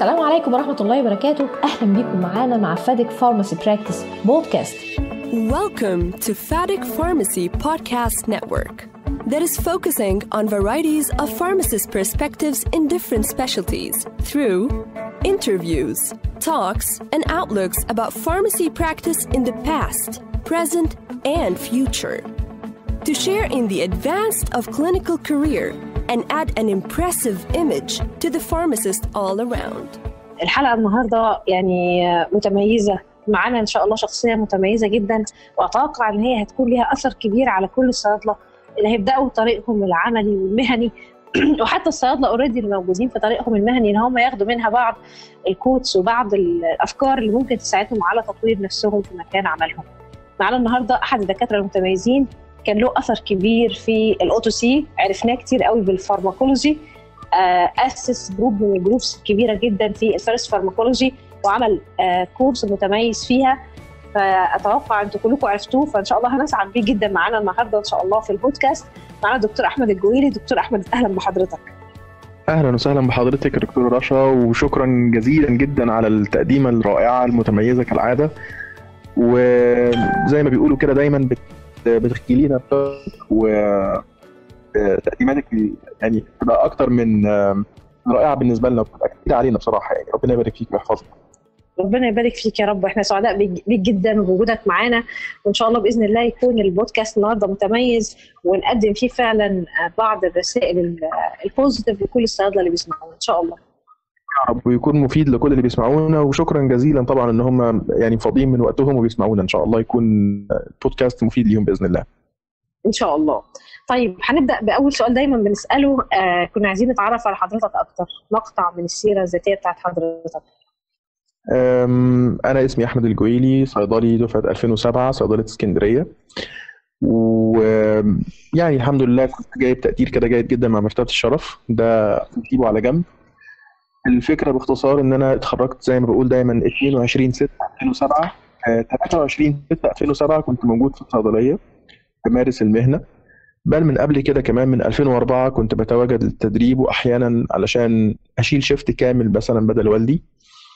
السلام عليكم ورحمة الله وبركاته أهلا بكم معانا مع فادك فارماسي براكتس بودكاست Welcome to FADIC Pharmacy Podcast Network that is focusing on varieties of pharmacist perspectives in different specialties through interviews, talks, and outlooks about pharmacy practice in the past, present, and future. To share in the advanced of clinical career and add an impressive image to the pharmacist all around. الحلقه النهارده يعني متميزه معانا ان شاء الله شخصيه متميزه جدا واتوقع ان هي هتكون ليها اثر كبير على كل الصيادله اللي هيبداوا طريقهم العملي والمهني وحتى الصيادله اوريدي اللي موجودين في طريقهم المهني ان هم ياخدوا منها بعض الكوتس وبعض الافكار اللي ممكن تساعدهم على تطوير نفسهم في مكان عملهم. معانا النهارده احد الدكاتره المتميزين كان له اثر كبير في الاوتو سي عرفناه كتير قوي بالفارماكولوجي اسس جروب من الجروبس الكبيره جدا في الفيرست فارماكولوجي وعمل كورس متميز فيها فاتوقع انتوا كلكم عرفتوه فان شاء الله هنسعد بيه جدا معانا النهارده ان شاء الله في البودكاست معانا دكتور احمد الجويلي دكتور احمد اهلا بحضرتك اهلا وسهلا بحضرتك دكتور رشا وشكرا جزيلا جدا على التقديمه الرائعه المتميزه كالعاده وزي ما بيقولوا كده دايما بتحكي لنا و تقديماتك يعني بتبقى اكتر من رائعه بالنسبه لنا وبتبقى كتير علينا بصراحه يعني ربنا يبارك فيك ويحفظك ربنا يبارك فيك يا رب احنا سعداء بيك جدا بوجودك معانا وان شاء الله باذن الله يكون البودكاست النهارده متميز ونقدم فيه فعلا بعض الرسائل البوزيتيف لكل الصيادله اللي بيسمعونا ان شاء الله يا رب ويكون مفيد لكل اللي بيسمعونا وشكرا جزيلا طبعا ان هم يعني فاضيين من وقتهم وبيسمعونا ان شاء الله يكون بودكاست مفيد ليهم باذن الله ان شاء الله طيب هنبدا باول سؤال دايما بنساله آه كنا عايزين نتعرف على حضرتك اكتر مقطع من السيره الذاتيه بتاعت حضرتك انا اسمي احمد الجويلي صيدلي دفعه 2007 صيدله اسكندريه ويعني الحمد لله كنت جايب تقدير كده جيد جدا مع مرتبه الشرف ده نسيبه على جنب الفكره باختصار ان انا اتخرجت زي ما بقول دايما 22 6 2007 23 6 2007 كنت موجود في الصيدليه بمارس المهنه بل من قبل كده كمان من 2004 كنت بتواجد للتدريب واحيانا علشان اشيل شيفت كامل مثلا بدل والدي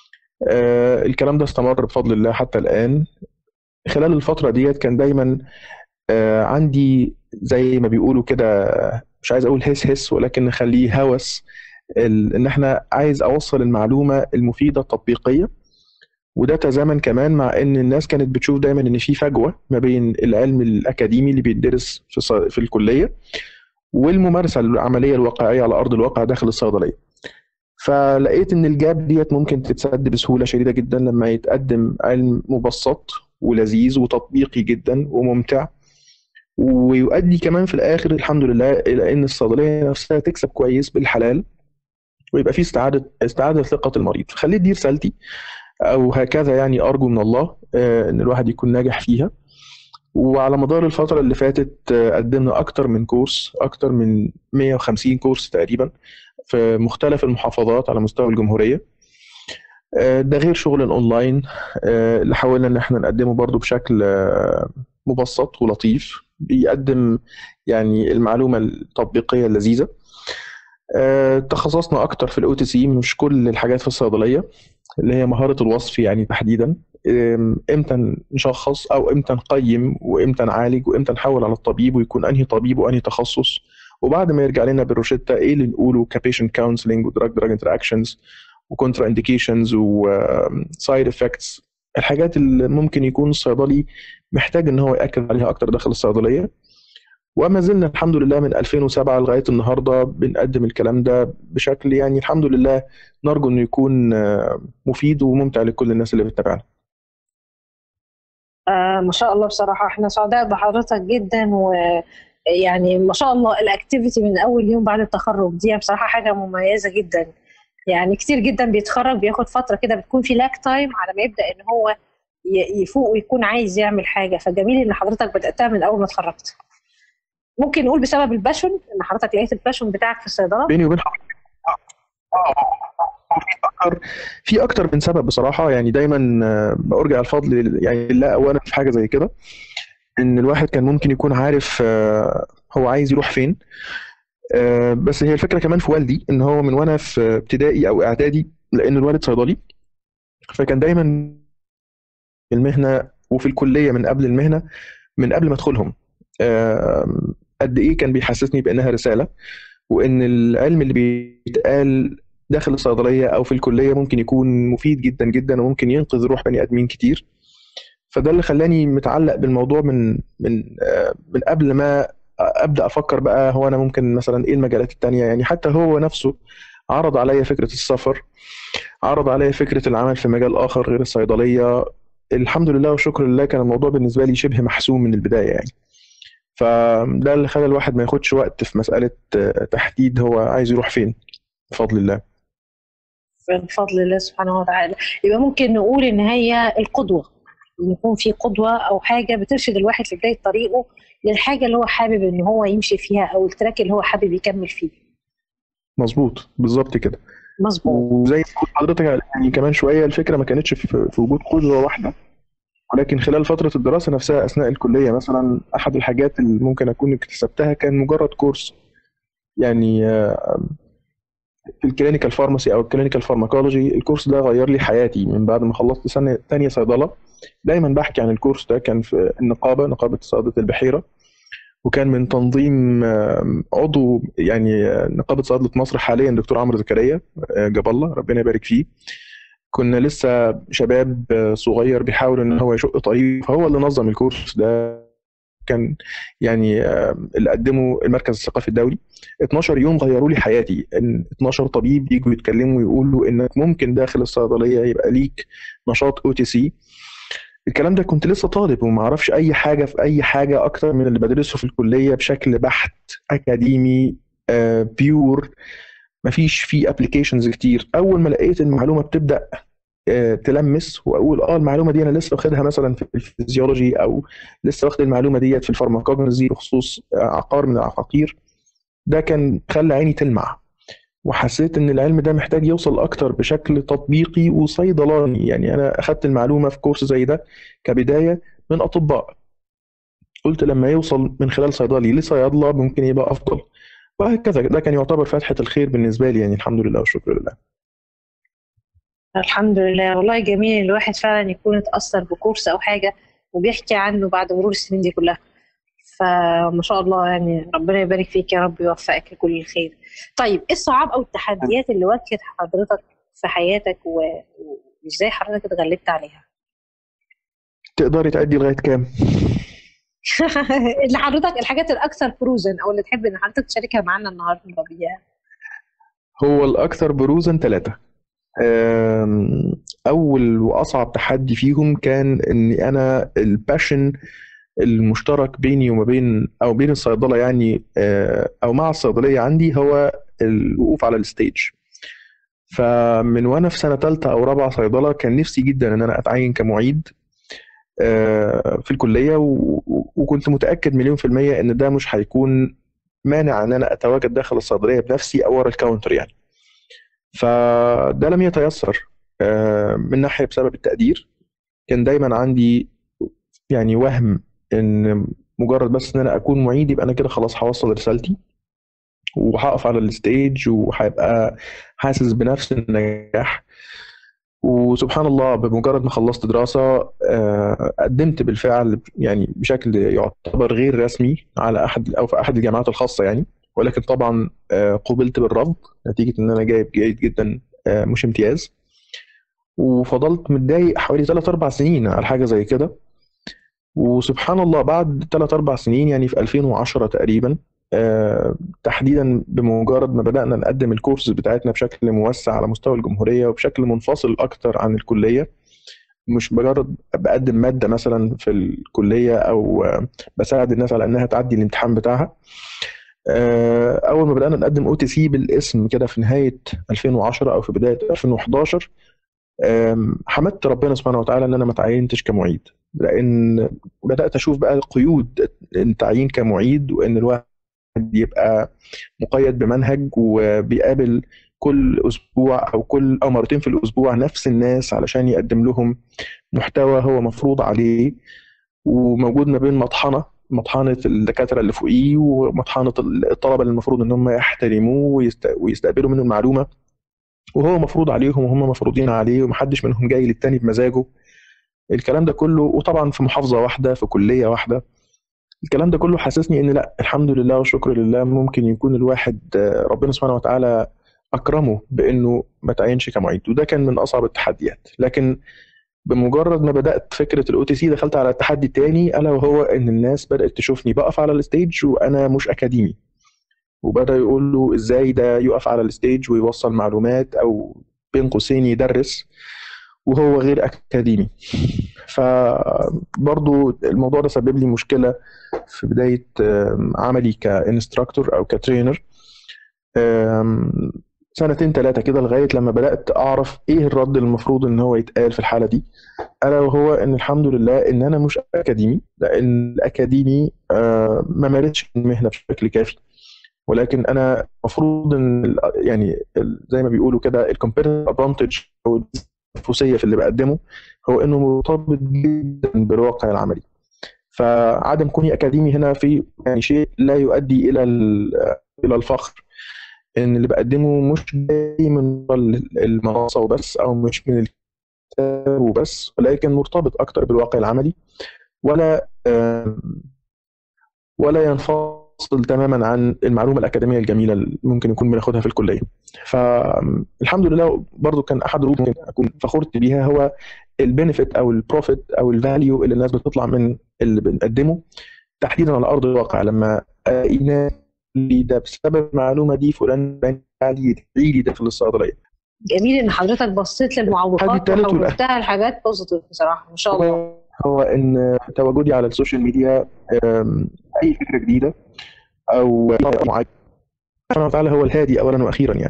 آه الكلام ده استمر بفضل الله حتى الان خلال الفتره ديت كان دايما آه عندي زي ما بيقولوا كده مش عايز اقول هس هس ولكن نخليه هوس ان احنا عايز اوصل المعلومه المفيده التطبيقيه وده تزامن كمان مع ان الناس كانت بتشوف دايما ان في فجوه ما بين العلم الاكاديمي اللي بيدرس في في الكليه والممارسه العمليه الواقعيه على ارض الواقع داخل الصيدليه. فلقيت ان الجاب ديت ممكن تتسد بسهوله شديده جدا لما يتقدم علم مبسط ولذيذ وتطبيقي جدا وممتع ويؤدي كمان في الاخر الحمد لله الى ان الصيدليه نفسها تكسب كويس بالحلال ويبقى في استعاده استعاده ثقه المريض فخليت دي رسالتي او هكذا يعني ارجو من الله ان الواحد يكون ناجح فيها وعلى مدار الفتره اللي فاتت قدمنا اكتر من كورس اكتر من 150 كورس تقريبا في مختلف المحافظات على مستوى الجمهوريه ده غير شغل الاونلاين اللي حاولنا ان احنا نقدمه برضو بشكل مبسط ولطيف بيقدم يعني المعلومه التطبيقيه اللذيذه تخصصنا اكتر في الاو تي سي مش كل الحاجات في الصيدليه اللي هي مهاره الوصف يعني تحديدا امتى نشخص او امتى نقيم وامتى نعالج وامتى نحول على الطبيب ويكون انهي طبيب وانهي تخصص وبعد ما يرجع لنا بالروشته ايه اللي نقوله كبيشنت كونسلنج ودراج دراج انتراكشنز وكونترا انديكيشنز وسايد افكتس الحاجات اللي ممكن يكون الصيدلي محتاج ان هو ياكد عليها اكتر داخل الصيدليه وما زلنا الحمد لله من 2007 لغايه النهارده بنقدم الكلام ده بشكل يعني الحمد لله نرجو انه يكون مفيد وممتع لكل الناس اللي بتتابعنا. آه ما شاء الله بصراحه احنا سعداء بحضرتك جدا ويعني ما شاء الله الاكتيفيتي من اول يوم بعد التخرج دي بصراحه حاجه مميزه جدا يعني كتير جدا بيتخرج بياخد فتره كده بتكون في لاك تايم على ما يبدا ان هو يفوق ويكون عايز يعمل حاجه فجميل ان حضرتك بداتها من اول ما اتخرجت. ممكن نقول بسبب الباشون ان حضرتك لقيت الباشون بتاعك في الصيدله بيني وبين حضرتك في اكتر في اكتر من سبب بصراحه يعني دايما برجع الفضل يعني لا اولا في حاجه زي كده ان الواحد كان ممكن يكون عارف هو عايز يروح فين بس هي الفكره كمان في والدي ان هو من وانا في ابتدائي او اعدادي لان الوالد صيدلي فكان دايما في المهنه وفي الكليه من قبل المهنه من قبل ما ادخلهم آم، قد ايه كان بيحسسني بانها رساله وان العلم اللي بيتقال داخل الصيدليه او في الكليه ممكن يكون مفيد جدا جدا وممكن ينقذ روح بني ادمين كتير فده اللي خلاني متعلق بالموضوع من من آه، من قبل ما ابدا افكر بقى هو انا ممكن مثلا ايه المجالات التانية يعني حتى هو نفسه عرض عليا فكره السفر عرض عليا فكره العمل في مجال اخر غير الصيدليه الحمد لله والشكر لله كان الموضوع بالنسبه لي شبه محسوم من البدايه يعني فده اللي خلى الواحد ما ياخدش وقت في مساله آه، تحديد هو عايز يروح فين بفضل الله بفضل الله سبحانه وتعالى يبقى ممكن نقول ان هي القدوه إن يكون في قدوه او حاجه بترشد الواحد في بدايه طريقه للحاجه اللي هو حابب ان هو يمشي فيها او التراك اللي هو حابب يكمل فيه مظبوط بالظبط كده مظبوط وزي ما قلت حضرتك يعني كمان شويه الفكره ما كانتش في في وجود قدوه واحده ولكن خلال فتره الدراسه نفسها اثناء الكليه مثلا احد الحاجات اللي ممكن اكون اكتسبتها كان مجرد كورس يعني آه، في الكلينيكال فارماسي او الكلينيكال فارماكولوجي الكورس ده غير لي حياتي من بعد ما خلصت سنه تانية صيدله دايما بحكي عن الكورس ده كان في النقابه نقابه صيادله البحيره وكان من تنظيم آم، عضو يعني آه، نقابه صيادله مصر حاليا دكتور عمرو زكريا آه، جاب الله ربنا يبارك فيه كنا لسه شباب آه، صغير بيحاول ان هو يشق طريق فهو اللي نظم الكورس ده كان يعني آه، اللي قدمه المركز الثقافي الدولي 12 يوم غيروا لي حياتي ان 12 طبيب يجوا يتكلموا ويقولوا انك ممكن داخل الصيدليه يبقى ليك نشاط او تي سي الكلام ده كنت لسه طالب وما اعرفش اي حاجه في اي حاجه اكتر من اللي بدرسه في الكليه بشكل بحت اكاديمي آه، بيور مفيش فيه ابلكيشنز كتير اول ما لقيت المعلومه بتبدا آه، تلمس واقول اه المعلومه دي انا لسه واخدها مثلا في الفيزيولوجي او لسه واخد المعلومه ديت في الفارماكوجنزي بخصوص آه، عقار من العقاقير ده كان خلى عيني تلمع وحسيت ان العلم ده محتاج يوصل اكتر بشكل تطبيقي وصيدلاني يعني انا اخدت المعلومه في كورس زي ده كبدايه من اطباء قلت لما يوصل من خلال صيدلي لصيادله ممكن يبقى افضل وهكذا ده كان يعتبر فتحه الخير بالنسبه لي يعني الحمد لله والشكر لله الحمد لله والله جميل الواحد فعلا يكون اتأثر بكورس أو حاجة وبيحكي عنه بعد مرور السنين دي كلها فما شاء الله يعني ربنا يبارك فيك يا رب يوفقك لكل الخير طيب ايه الصعاب او التحديات اللي واجهت حضرتك في حياتك و- و- وازاي حضرتك اتغلبت عليها تقدري تعدي لغايه كام اللي حضرتك الحاجات الاكثر بروزا او اللي تحب ان حضرتك تشاركها معانا النهارده بيها هو الاكثر بروزا ثلاثه اول واصعب تحدي فيهم كان اني انا الباشن المشترك بيني وما بين او بين الصيدله يعني آه، او مع الصيدليه عندي هو الوقوف على الستيج فمن وانا في سنه ثالثه او رابعه صيدله كان نفسي جدا ان انا اتعين كمعيد آه، في الكليه و- و- وكنت متاكد مليون في الميه ان ده مش هيكون مانع ان انا اتواجد داخل الصيدليه بنفسي او ورا الكاونتر يعني فده لم يتيسر آه، من ناحيه بسبب التقدير كان دايما عندي يعني وهم ان مجرد بس ان انا اكون معيد يبقى انا كده خلاص هوصل رسالتي وهقف على الستيج وهيبقى حاسس بنفس النجاح وسبحان الله بمجرد ما خلصت دراسة آه، قدمت بالفعل يعني بشكل يعتبر غير رسمي على أحد أو في أحد الجامعات الخاصة يعني ولكن طبعا آه، قوبلت بالرفض نتيجة إن أنا جايب جيد جدا آه، مش امتياز وفضلت متضايق حوالي 3 4 سنين على حاجة زي كده وسبحان الله بعد 3 4 سنين يعني في 2010 تقريبا آه، تحديدا بمجرد ما بدأنا نقدم الكورسز بتاعتنا بشكل موسع على مستوى الجمهورية وبشكل منفصل أكتر عن الكلية مش مجرد بقدم مادة مثلا في الكلية أو آه، بساعد الناس على إنها تعدي الامتحان بتاعها آه، أول ما بدأنا نقدم أو تي سي بالاسم كده في نهاية 2010 أو في بداية 2011 آم، حمدت ربنا سبحانه وتعالى إن أنا ما تعينتش كمعيد لأن بدأت أشوف بقى قيود التعيين كمعيد وإن الواحد يبقى مقيد بمنهج وبيقابل كل اسبوع او كل او مرتين في الاسبوع نفس الناس علشان يقدم لهم محتوى هو مفروض عليه وموجود ما بين مطحنه مطحنه الدكاتره اللي فوقيه ومطحنه الطلبه اللي المفروض ان هم يحترموه ويست- ويستقبلوا منه المعلومه وهو مفروض عليهم وهم مفروضين عليه ومحدش منهم جاي للتاني بمزاجه الكلام ده كله وطبعا في محافظه واحده في كليه واحده الكلام ده كله حسسني ان لا الحمد لله والشكر لله ممكن يكون الواحد آه، ربنا سبحانه وتعالى اكرمه بانه ما تعينش كمعيد وده كان من اصعب التحديات لكن بمجرد ما بدات فكره الاو تي سي دخلت على تحدي تاني الا وهو ان الناس بدات تشوفني بقف على الستيج وانا مش اكاديمي وبدا يقول له ازاي ده يقف على الستيج ويوصل معلومات او بين قوسين يدرس وهو غير اكاديمي فبرضو الموضوع ده سبب لي مشكله في بدايه آم، عملي كانستراكتور او كترينر آم، سنتين ثلاثه كده لغايه لما بدات اعرف ايه الرد المفروض ان هو يتقال في الحاله دي الا وهو ان الحمد لله ان انا مش اكاديمي لان الاكاديمي آه، ما مارسش المهنه بشكل كافي ولكن انا المفروض ان ال- يعني ال- زي ما بيقولوا كده الكومبيتيتيف ادفانتج او التنافسيه في اللي بقدمه هو انه مرتبط جدا بالواقع العملي فعدم كوني اكاديمي هنا في يعني شيء لا يؤدي الى ال- الى الفخر ان اللي بقدمه مش جاي من المنصه وبس او مش من الكتاب وبس ولكن مرتبط اكتر بالواقع العملي ولا آم، ولا ينفصل تماما عن المعلومه الاكاديميه الجميله اللي ممكن يكون بناخدها في الكليه فالحمد لله برضو كان احد الردود ممكن اكون فخورت بيها هو البنفيت او البروفيت او الفاليو اللي الناس بتطلع من اللي بنقدمه تحديدا على ارض الواقع لما الاقي ناس لي ده بسبب المعلومه دي فلان قال لي ادعي لي داخل الصيدليه جميل ان حضرتك بصيت للمعوقات التالت والأخير. وحولتها لحاجات بوزيتيف بصراحه ما شاء الله هو هو ان تواجدي على السوشيال ميديا أم، اي فكره جديده او معين سبحانه وتعالى هو الهادي اولا واخيرا يعني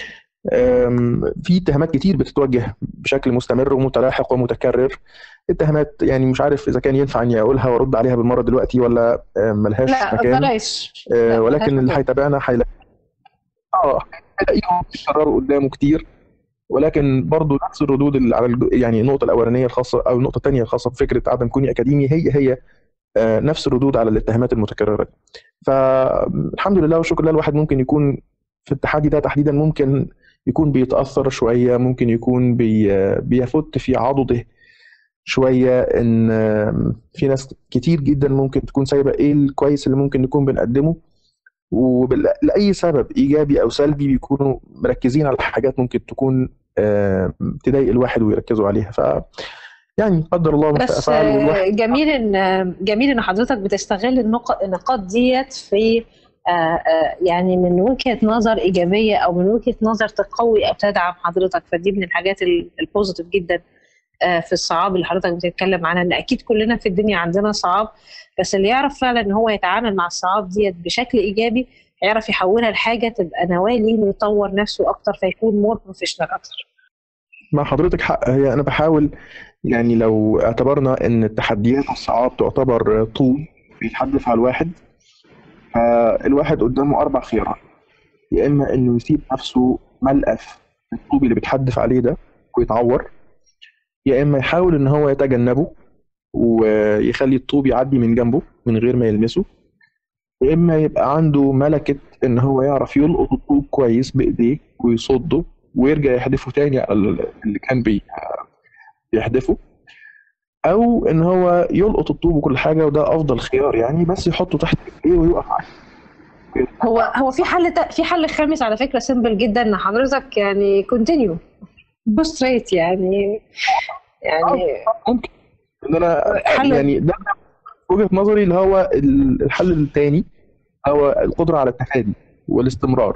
أم، في اتهامات كتير بتتوجه بشكل مستمر ومتلاحق ومتكرر اتهامات يعني مش عارف اذا كان ينفع اني اقولها وارد عليها بالمره دلوقتي ولا أم، ملهاش لا مكان بلاش آه، لا، ولكن ملهاش اللي مكان. هيتابعنا هيلاقي اه هيلاقيهم بيتكرروا قدامه كتير ولكن برضو نفس الردود اللي على الج- يعني النقطه الاولانيه الخاصه او النقطه الثانيه الخاصه بفكره عدم كوني اكاديمي هي هي آه، نفس الردود على الاتهامات المتكرره دي فالحمد لله والشكر لله الواحد ممكن يكون في التحدي ده تحديدا ممكن يكون بيتاثر شويه ممكن يكون بي بيفت في عضده شويه ان آم، في ناس كتير جدا ممكن تكون سايبه ايه الكويس اللي ممكن نكون بنقدمه ولاي سبب ايجابي او سلبي بيكونوا مركزين على حاجات ممكن تكون آم، تضايق الواحد ويركزوا عليها ف يعني قدر الله ما شاء بس فعل والواحد آه، جميل ان جميل ان حضرتك بتستغل النق- النقاط ديت في آه، آه، يعني من وجهه نظر ايجابيه او من وجهه نظر تقوي او تدعم حضرتك فدي من الحاجات ال- البوزيتيف جدا آه، في الصعاب اللي حضرتك بتتكلم عنها ان اكيد كلنا في الدنيا عندنا صعاب بس اللي يعرف فعلا ان هو يتعامل مع الصعاب ديت بشكل ايجابي هيعرف يحولها لحاجه تبقى نواه ليه إنه يطور نفسه اكتر فيكون مور بروفيشنال اكتر مع حضرتك حق هي انا بحاول يعني لو اعتبرنا ان التحديات والصعاب تعتبر طول بيتحدف على الواحد فالواحد قدامه اربع خيارات يا اما انه يسيب نفسه ملقف الطوب اللي بيتحدف عليه ده ويتعور يا اما يحاول ان هو يتجنبه ويخلي الطوب يعدي من جنبه من غير ما يلمسه يا اما يبقى عنده ملكه ان هو يعرف يلقط الطوب كويس بايديه ويصده ويرجع يحدفه تاني على اللي كان بي بيحدفه او ان هو يلقط الطوب وكل حاجه وده افضل خيار يعني بس يحطه تحت ايديه ويوقف عليه هو هو في حل تا- في حل خامس على فكره سيمبل جدا ان حضرتك يعني كونتينيو جو ستريت يعني يعني ممكن ان انا حل- يعني ده وجهه نظري اللي هو ال- الحل الثاني هو القدره على التفادي والاستمرار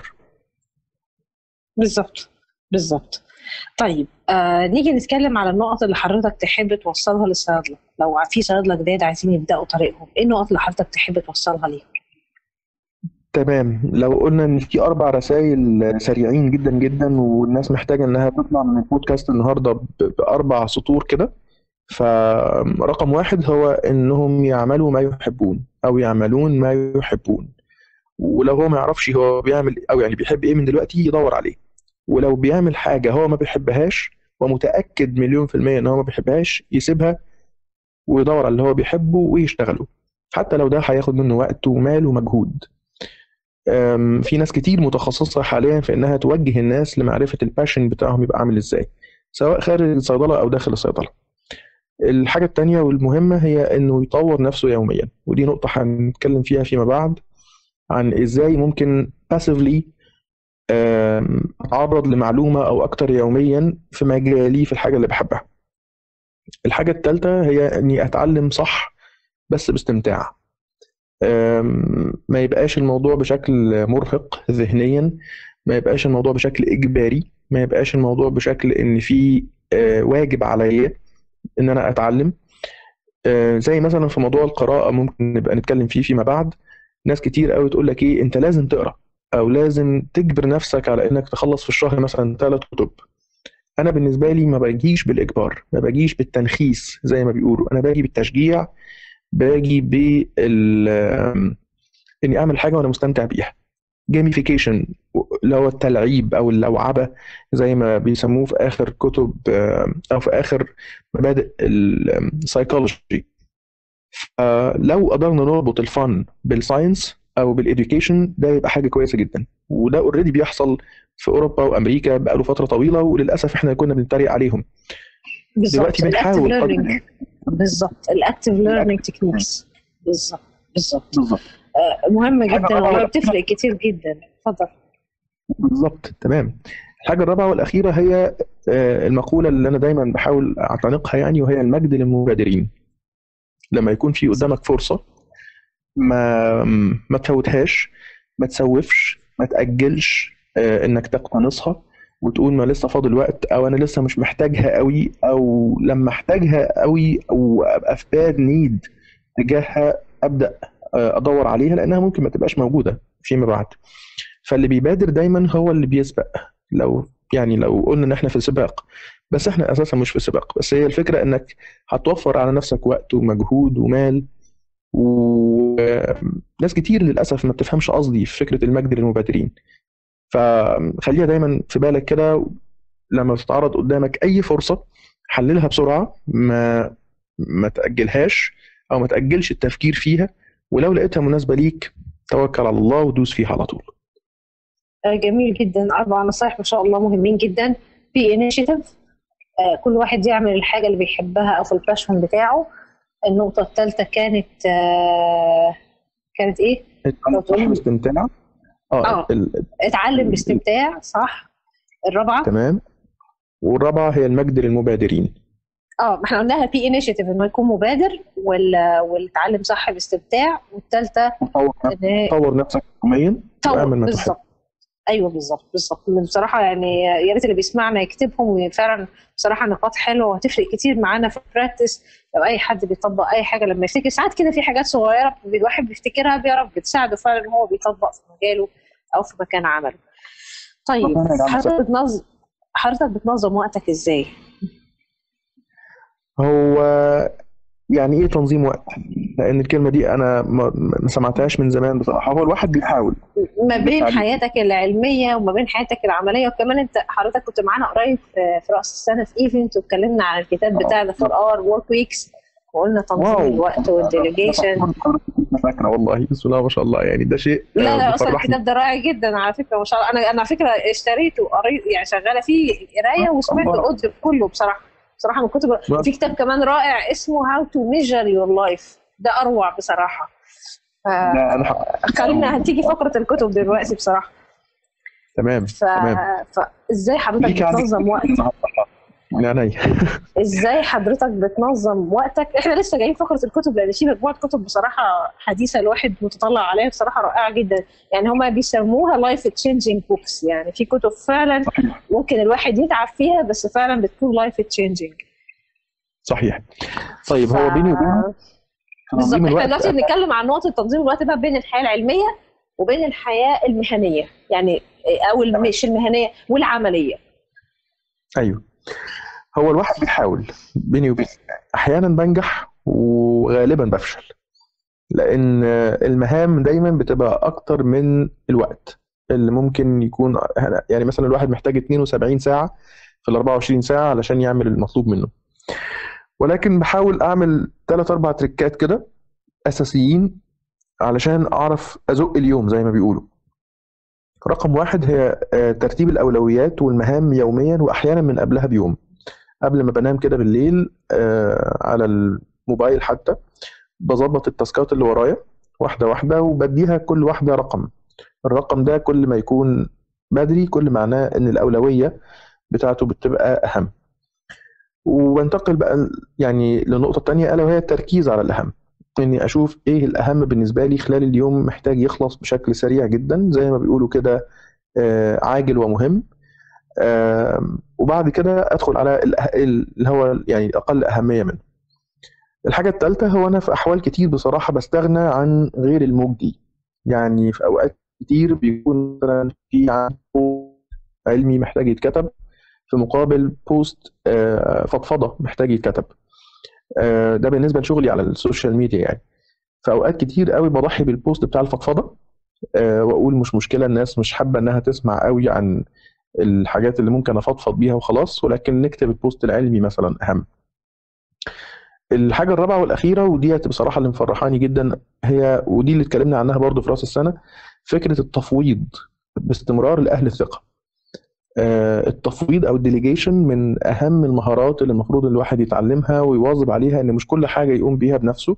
بالظبط بالظبط طيب آه نيجي نتكلم على النقط اللي حضرتك تحب توصلها للصيادله لو في صيادله جداد عايزين يبداوا طريقهم ايه النقط اللي حضرتك تحب توصلها ليهم تمام لو قلنا ان في اربع رسائل سريعين جدا جدا والناس محتاجه انها تطلع من البودكاست النهارده ب- باربع سطور كده فرقم واحد هو انهم يعملوا ما يحبون او يعملون ما يحبون ولو هو ما يعرفش هو بيعمل او يعني بيحب ايه من دلوقتي يدور عليه ولو بيعمل حاجه هو ما بيحبهاش ومتاكد مليون في الميه ان هو ما بيحبهاش يسيبها ويدور على اللي هو بيحبه ويشتغله حتى لو ده هياخد منه وقت ومال ومجهود أم، في ناس كتير متخصصة حاليا في إنها توجه الناس لمعرفة الباشن بتاعهم يبقى عامل إزاي سواء خارج الصيدلة أو داخل الصيدلة الحاجة التانية والمهمة هي إنه يطور نفسه يوميا ودي نقطة هنتكلم فيها فيما بعد عن إزاي ممكن passively أم، أتعرض لمعلومة أو أكتر يوميا في مجالي في الحاجة اللي بحبها الحاجة التالتة هي إني أتعلم صح بس باستمتاع أم، ما يبقاش الموضوع بشكل مرهق ذهنيا ما يبقاش الموضوع بشكل إجباري ما يبقاش الموضوع بشكل إن في آه، واجب عليا إن أنا أتعلم آه، زي مثلا في موضوع القراءة ممكن نبقى نتكلم فيه فيما بعد ناس كتير قوي تقول لك إيه أنت لازم تقرأ أو لازم تجبر نفسك على إنك تخلص في الشهر مثلا ثلاث كتب أنا بالنسبة لي ما باجيش بالإجبار ما باجيش بالتنخيص زي ما بيقولوا أنا باجي بالتشجيع باجي بال آم، اني اعمل حاجه وانا مستمتع بيها جيميفيكيشن اللي هو التلعيب او اللوعبه زي ما بيسموه في اخر كتب آم، او في اخر مبادئ السايكولوجي لو قدرنا نربط الفن بالساينس او بالاديوكيشن ده يبقى حاجه كويسه جدا وده اوريدي بيحصل في اوروبا وامريكا بقاله فتره طويله وللاسف احنا كنا بنتريق عليهم بالظبط دلوقتي بنحاول الاكتف قدر- ليرنينج بالظبط الاكتف ليرنينج تكنيكس بالظبط بالظبط بالظبط آه، مهمه حاجة جدا رابعة. والله بتفرق كتير جدا اتفضل بالظبط تمام الحاجة الرابعة والأخيرة هي آه، المقولة اللي أنا دايما بحاول أعتنقها يعني وهي المجد للمبادرين لما يكون في قدامك فرصة ما ما تفوتهاش ما تسوفش ما تأجلش آه، إنك تقتنصها وتقول ما لسه فاضل وقت أو أنا لسه مش محتاجها قوي أو لما أحتاجها قوي أو أبقى في باد نيد تجاهها أبدأ آه، أدور عليها لأنها ممكن ما تبقاش موجودة فيما بعد فاللي بيبادر دايما هو اللي بيسبق لو يعني لو قلنا ان احنا في سباق بس احنا اساسا مش في سباق بس هي الفكره انك هتوفر على نفسك وقت ومجهود ومال وناس كتير للاسف ما بتفهمش قصدي في فكره المجد للمبادرين فخليها دايما في بالك كده لما تتعرض قدامك اي فرصه حللها بسرعه ما ما تاجلهاش او ما تاجلش التفكير فيها ولو لقيتها مناسبه ليك توكل على الله ودوس فيها على طول آه، جميل جدا اربع نصايح ما شاء الله مهمين جدا في انيشيتيف كل واحد يعمل الحاجه اللي بيحبها او في الباشن بتاعه النقطه الثالثه كانت آه، كانت ايه لو تقول لي. باستمتاع اه آه. ال- اتعلم باستمتاع صح الرابعه تمام والرابعه هي المجد للمبادرين اه ما احنا قلناها في انيشيتيف انه يكون مبادر وال- والتعلم صح باستمتاع والثالثه طور ان هي طور نفسك يوميا طور واعمل ما تحب بالظبط ايوه بالظبط بالظبط بصراحه يعني يا ريت اللي بيسمعنا يكتبهم وفعلا بصراحه نقاط حلوه وهتفرق كتير معانا في البراكتس لو اي حد بيطبق اي حاجه لما يفتكر ساعات كده في حاجات صغيره الواحد بيفتكرها بيعرف بتساعده فعلا ان هو بيطبق في مجاله او في مكان عمله. طيب ربنا يجعلنا حضرتك بتنظم حضرتك بتنظم وقتك ازاي؟ هو يعني ايه تنظيم وقت لان الكلمه دي انا ما ما سمعتهاش من زمان بصراحه هو الواحد بيحاول ما بين بالتعليم. حياتك العلميه وما بين حياتك العمليه وكمان انت حضرتك كنت معانا قريب في في راس السنه في ايفنت واتكلمنا عن الكتاب بتاع ذا فور اور ورك ويكس وقلنا تنظيم واو. الوقت والديليجيشن فاكره والله بسم الله ما شاء الله يعني ده شيء لا آه، لا اصلا بيفرحني. الكتاب ده رائع جدا على فكره ما شاء الله انا انا على فكره اشتريته وقريت يعني شغاله فيه قرايه وسمعت الله. الاوديو كله بصراحه بصراحه من الكتب ما- في كتاب كمان رائع اسمه هاو تو ميجر يور لايف ده اروع بصراحه ف- لا انا حق- خلينا هتيجي فقره الكتب دلوقتي بصراحه تمام ف... تمام فازاي حضرتك ليك عندك بتنظم وقتك من عينيا ازاي حضرتك بتنظم وقتك احنا لسه جايين فقره الكتب لان في مجموعه كتب بصراحه حديثه الواحد متطلع عليها بصراحه رائعه جدا يعني هما بيسموها لايف تشينجينج بوكس يعني في كتب فعلا صحيح ممكن الواحد يتعب فيها بس فعلا بتكون لايف تشينجينج صحيح طيب هو بيني وبينك بالظبط تنظيم احنا الوقت دلوقتي بنتكلم عن نقطه تنظيم الوقت بقى بين الحياه العلميه وبين الحياه المهنيه يعني او الم- مش المهنيه والعمليه ايوه هو الواحد بيحاول بيني وبينك احيانا بنجح وغالبا بفشل لان المهام دايما بتبقى اكتر من الوقت اللي ممكن يكون يعني مثلا الواحد محتاج 72 ساعه في ال 24 ساعه علشان يعمل المطلوب منه ولكن بحاول اعمل ثلاث اربع تريكات كده اساسيين علشان اعرف ازق اليوم زي ما بيقولوا رقم واحد هي آه، ترتيب الأولويات والمهام يوميا وأحيانا من قبلها بيوم قبل ما بنام كده بالليل آه، على الموبايل حتى بظبط التاسكات اللي ورايا واحدة واحدة وبديها كل واحدة رقم الرقم ده كل ما يكون بدري كل معناه ان الأولوية بتاعته بتبقى أهم وبنتقل بقى يعني لنقطة تانية ألا وهي التركيز على الأهم إني أشوف إيه الأهم بالنسبة لي خلال اليوم محتاج يخلص بشكل سريع جدا زي ما بيقولوا كده آه، عاجل ومهم آم، وبعد كده أدخل على الأه- اللي هو يعني الأقل أهمية منه الحاجة الثالثة هو أنا في أحوال كتير بصراحة بستغنى عن غير المجدي يعني في أوقات كتير بيكون مثلا في عندي علمي محتاج يتكتب في مقابل بوست آه، فضفضة محتاج يتكتب آه، ده بالنسبة لشغلي على السوشيال ميديا يعني في أوقات كتير قوي بضحي بالبوست بتاع الفضفضة آه، وأقول مش مشكلة الناس مش حابة إنها تسمع قوي عن الحاجات اللي ممكن أفضفض بيها وخلاص ولكن نكتب البوست العلمي مثلا أهم الحاجة الرابعة والأخيرة ودي بصراحة اللي مفرحاني جدا هي ودي اللي اتكلمنا عنها برضو في رأس السنة فكرة التفويض باستمرار لأهل الثقة آه، التفويض او الديليجيشن من اهم المهارات اللي المفروض الواحد يتعلمها ويواظب عليها ان مش كل حاجه يقوم بيها بنفسه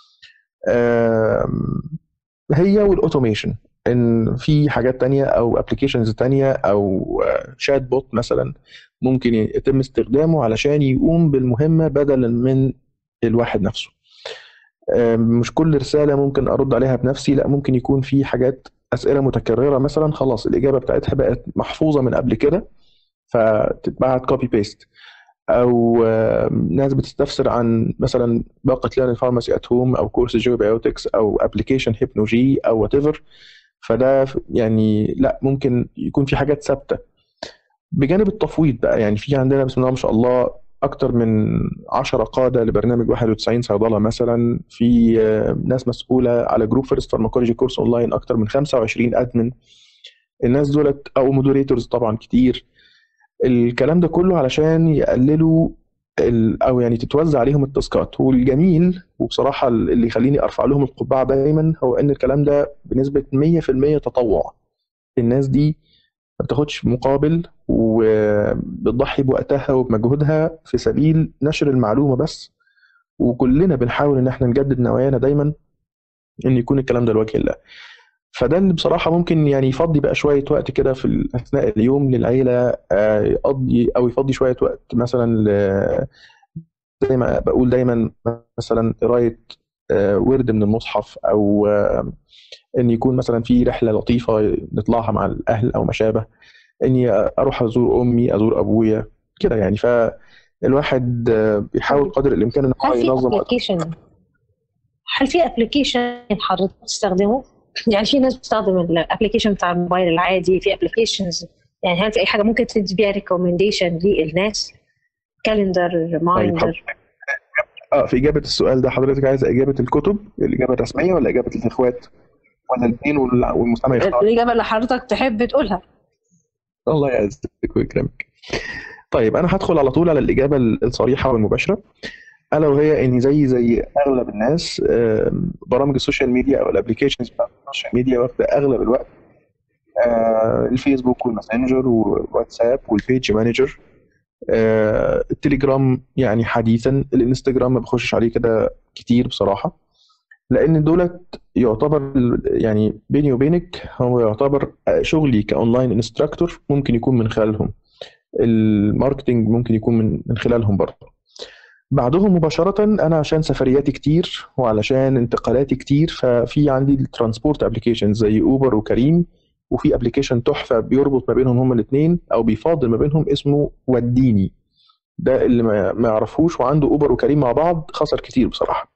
آم، هي والاوتوميشن ان في حاجات تانية او ابلكيشنز تانية او شات بوت مثلا ممكن يتم استخدامه علشان يقوم بالمهمه بدلا من الواحد نفسه آم، مش كل رساله ممكن ارد عليها بنفسي لا ممكن يكون في حاجات اسئله متكرره مثلا خلاص الاجابه بتاعتها بقت محفوظه من قبل كده فتتبعت كوبي بيست او آم، ناس بتستفسر عن مثلا باقه ليرن فارماسي ات هوم او كورس جيوبيوتكس او ابلكيشن هيبنوجي او وات ايفر فده ف- يعني لا ممكن يكون في حاجات ثابته بجانب التفويض بقى يعني في عندنا بسم الله ما شاء الله اكتر من 10 قاده لبرنامج 91 صيدله مثلا في آه، ناس مسؤوله على جروب فيرست فارماكولوجي كورس اونلاين اكتر من 25 ادمن الناس دولت او مودريتورز طبعا كتير الكلام ده كله علشان يقللوا ال- او يعني تتوزع عليهم التاسكات والجميل وبصراحه اللي يخليني ارفع لهم القبعه دايما هو ان الكلام ده بنسبه 100% تطوع الناس دي ما بتاخدش مقابل وبتضحي بوقتها وبمجهودها في سبيل نشر المعلومه بس وكلنا بنحاول ان احنا نجدد نوايانا دايما ان يكون الكلام ده لوجه الله فده اللي بصراحة ممكن يعني يفضي بقى شوية وقت كده في ال- أثناء اليوم للعيلة آه، يقضي أو يفضي شوية وقت مثلا ل- زي ما بقول دايما مثلا قراية آه، ورد من المصحف أو آه، إن يكون مثلا في رحلة لطيفة نطلعها مع الأهل أو ما شابه إني أروح أزور أمي أزور أبويا كده يعني فالواحد آه، بيحاول قدر الإمكان إن هو هل في ينظم وقته ابلكيشن هل في ابلكيشن حضرتك بتستخدمه؟ يعني في ناس بتستخدم الابلكيشن بتاع الموبايل العادي في ابلكيشنز يعني هل في اي حاجه ممكن تدي بيها ريكومنديشن للناس؟ كالندر ريمايندر اه في إجابة السؤال ده حضرتك عايزة إجابة الكتب الإجابة الرسمية ولا إجابة الإخوات ولا الاثنين وال- والمستمع يختار الاجابه اللي حضرتك تحب تقولها الله يعزك ويكرمك طيب أنا هدخل على طول على الإجابة الصريحة والمباشرة ألا وهي إني زي زي أغلب الناس آم، برامج السوشيال ميديا أو الأبلكيشنز بتاعت السوشيال ميديا واخدة أغلب الوقت آه، الفيسبوك والماسنجر والواتساب والبيج مانجر آه، التليجرام يعني حديثا الانستجرام ما بخشش عليه كده كتير بصراحة لان دولت يعتبر يعني بيني وبينك هو يعتبر شغلي كاونلاين انستراكتور ممكن يكون من خلالهم الماركتينج ممكن يكون من من خلالهم برضه بعدهم مباشرة أنا عشان سفرياتي كتير وعلشان انتقالاتي كتير ففي عندي الترانسبورت ابلكيشن زي أوبر وكريم وفي ابلكيشن تحفة بيربط ما بينهم هما الاثنين أو بيفاضل ما بينهم اسمه وديني ده اللي ما ما يعرفوش وعنده أوبر وكريم مع بعض خسر كتير بصراحة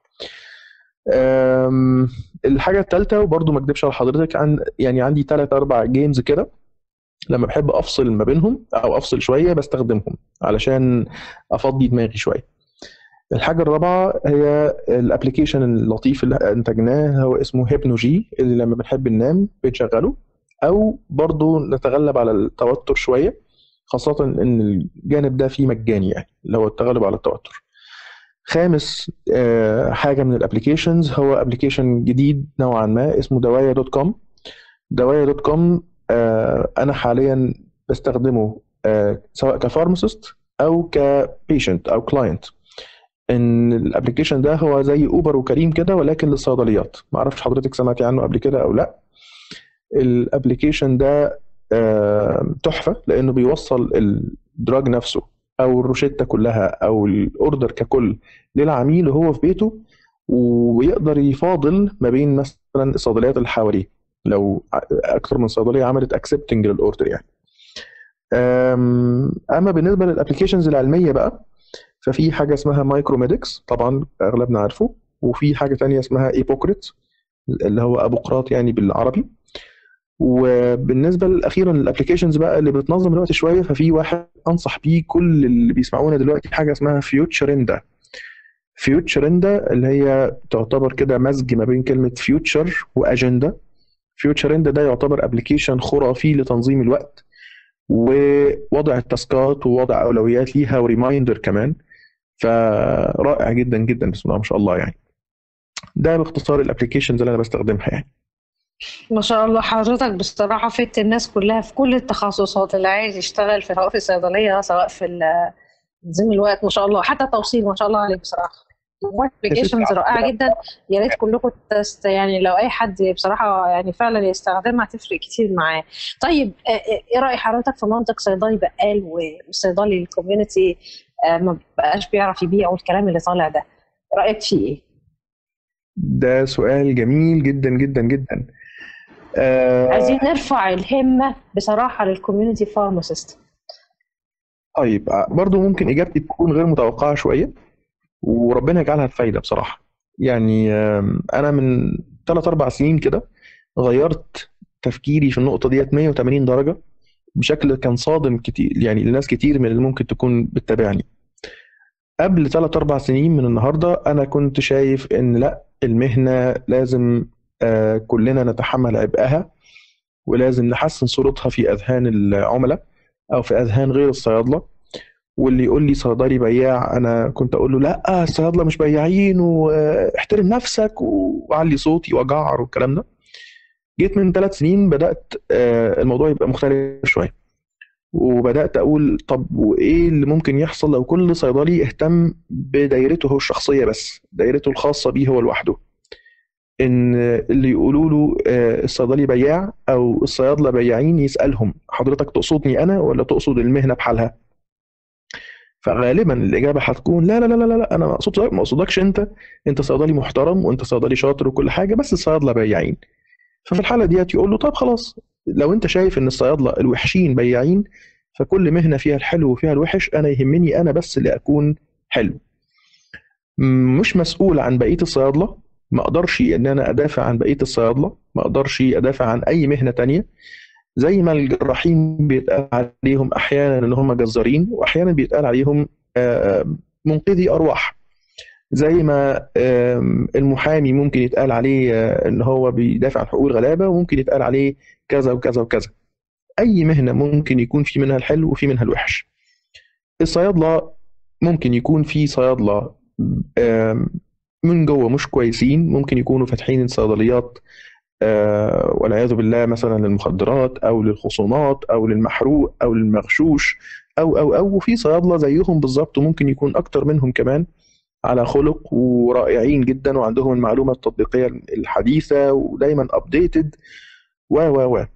أم، الحاجة التالتة وبرضه ما اكدبش على حضرتك عن يعني عندي تلات أربع جيمز كده لما بحب أفصل ما بينهم أو أفصل شوية بستخدمهم علشان أفضي دماغي شوية. الحاجة الرابعة هي الابلكيشن اللطيف اللي انتجناه هو اسمه هيبنوجي اللي لما بنحب ننام بنشغله أو برضه نتغلب على التوتر شوية خاصة إن الجانب ده فيه مجاني يعني اللي هو التغلب على التوتر. خامس آه، حاجه من الابلكيشنز هو ابلكيشن جديد نوعا ما اسمه دوايا دوت كوم دوايا دوت كوم آه، انا حاليا بستخدمه آه، سواء كفارماسيست او كبيشنت او كلاينت ان الابلكيشن ده هو زي اوبر وكريم كده ولكن للصيدليات ما اعرفش حضرتك سمعتي عنه قبل كده او لا الابلكيشن ده آه، تحفه لانه بيوصل الدراج نفسه او الروشته كلها او الاوردر ككل للعميل وهو في بيته ويقدر يفاضل ما بين مثلا الصيدليات اللي حواليه لو اكثر من صيدليه عملت اكسبتنج للاوردر يعني اما بالنسبه للابلكيشنز العلميه بقى ففي حاجه اسمها مايكروميدكس طبعا اغلبنا عارفه وفي حاجه تانية اسمها ايبوكريت اللي هو ابو قراط يعني بالعربي وبالنسبه اخيرا للابلكيشنز بقى اللي بتنظم الوقت شويه ففي واحد انصح بيه كل اللي بيسمعونا دلوقتي حاجه اسمها فيوتشرندا فيوتشرندا اللي هي تعتبر كده مزج ما بين كلمه فيوتشر واجندا فيوتشرندا ده يعتبر ابلكيشن خرافي لتنظيم الوقت ووضع التاسكات ووضع اولويات ليها وريمايندر كمان فرائع جدا جدا بسم الله ما شاء الله يعني ده باختصار الابلكيشنز اللي انا بستخدمها يعني ما شاء الله حضرتك بصراحة فدت الناس كلها في كل التخصصات اللي عايز يشتغل في سواء في الصيدلية سواء في تنظيم الوقت ما شاء الله حتى توصيل ما شاء الله عليك بصراحة ابلكيشنز رائعة جدا يا ريت كلكم تست يعني لو اي حد بصراحة يعني فعلا يستخدمها تفرق كتير معاه. طيب ايه رأي حضرتك في منطق صيدلي بقال والصيدلي الكوميونتي ما بقاش بيعرف يبيع والكلام اللي طالع ده رأيك فيه ايه؟ ده سؤال جميل جدا جدا جدا آه عايزين نرفع الهمه بصراحه للكوميونتي فارماسيست طيب برضو ممكن اجابتي تكون غير متوقعه شويه وربنا يجعلها بفايده بصراحه يعني انا من 3 4 سنين كده غيرت تفكيري في النقطه ديت 180 درجه بشكل كان صادم كتير يعني لناس كتير من اللي ممكن تكون بتتابعني قبل 3 4 سنين من النهارده انا كنت شايف ان لا المهنه لازم آه، كلنا نتحمل عبئها ولازم نحسن صورتها في اذهان العملاء او في اذهان غير الصيادله واللي يقول لي صيدلي بياع انا كنت اقول له لا الصيادله مش بياعين واحترم نفسك واعلي صوتي واجعر والكلام ده جيت من ثلاث سنين بدات آه، الموضوع يبقى مختلف شويه وبدات اقول طب وايه اللي ممكن يحصل لو كل صيدلي اهتم بدايرته هو الشخصيه بس دايرته الخاصه بيه هو لوحده ان اللي يقولوا له آه، الصيدلي بياع او الصيادله بياعين يسالهم حضرتك تقصدني انا ولا تقصد المهنه بحالها فغالبا الاجابه هتكون لا لا لا لا لا انا ما اقصدك ما اقصدكش انت انت صيدلي محترم وانت صيدلي شاطر وكل حاجه بس الصيادله بياعين ففي الحاله ديت يقول له طب خلاص لو انت شايف ان الصيادله الوحشين بياعين فكل مهنه فيها الحلو وفيها الوحش انا يهمني انا بس اللي اكون حلو مش مسؤول عن بقيه الصيادله ما اقدرش ان انا ادافع عن بقيه الصيادله ما اقدرش ادافع عن اي مهنه تانية زي ما الجراحين بيتقال عليهم احيانا ان هم جزارين واحيانا بيتقال عليهم منقذي ارواح زي ما المحامي ممكن يتقال عليه آه، ان هو بيدافع عن حقوق الغلابه وممكن يتقال عليه كذا وكذا وكذا اي مهنه ممكن يكون في منها الحلو وفي منها الوحش الصيادله ممكن يكون في صيادله من جوه مش كويسين ممكن يكونوا فاتحين صيدليات آه والعياذ بالله مثلا للمخدرات او للخصومات او للمحروق او للمغشوش او او او وفي صيادله زيهم بالظبط وممكن يكون اكتر منهم كمان على خلق ورائعين جدا وعندهم المعلومه التطبيقيه الحديثه ودايما ابديتد و و و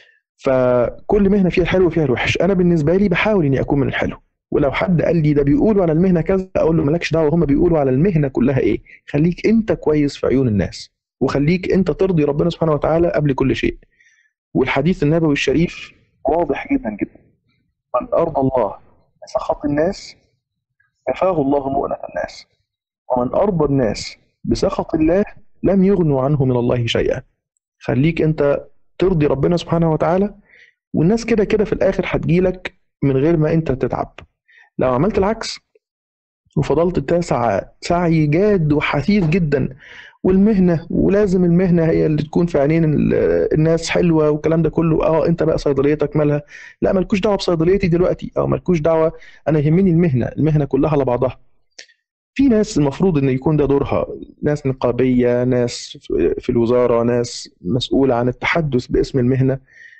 فكل مهنه فيها الحلو وفيها الوحش انا بالنسبه لي بحاول اني اكون من الحلو ولو حد قال لي ده بيقولوا على المهنه كذا اقول له مالكش دعوه هم بيقولوا على المهنه كلها ايه خليك انت كويس في عيون الناس وخليك انت ترضي ربنا سبحانه وتعالى قبل كل شيء والحديث النبوي الشريف واضح جدا جدا من ارضى الله بسخط الناس كفاه الله مؤنة الناس ومن ارضى الناس بسخط الله لم يغنوا عنه من الله شيئا خليك انت ترضي ربنا سبحانه وتعالى والناس كده كده في الاخر هتجيلك من غير ما انت تتعب لو عملت العكس وفضلت تسعى سعي جاد وحثيث جدا والمهنه ولازم المهنه هي اللي تكون في عينين الناس حلوه والكلام ده كله اه انت بقى صيدليتك مالها لا مالكوش دعوه بصيدليتي دلوقتي اه مالكوش دعوه انا يهمني المهنه المهنه كلها على بعضها في ناس المفروض ان يكون ده دورها ناس نقابيه ناس في الوزاره ناس مسؤوله عن التحدث باسم المهنه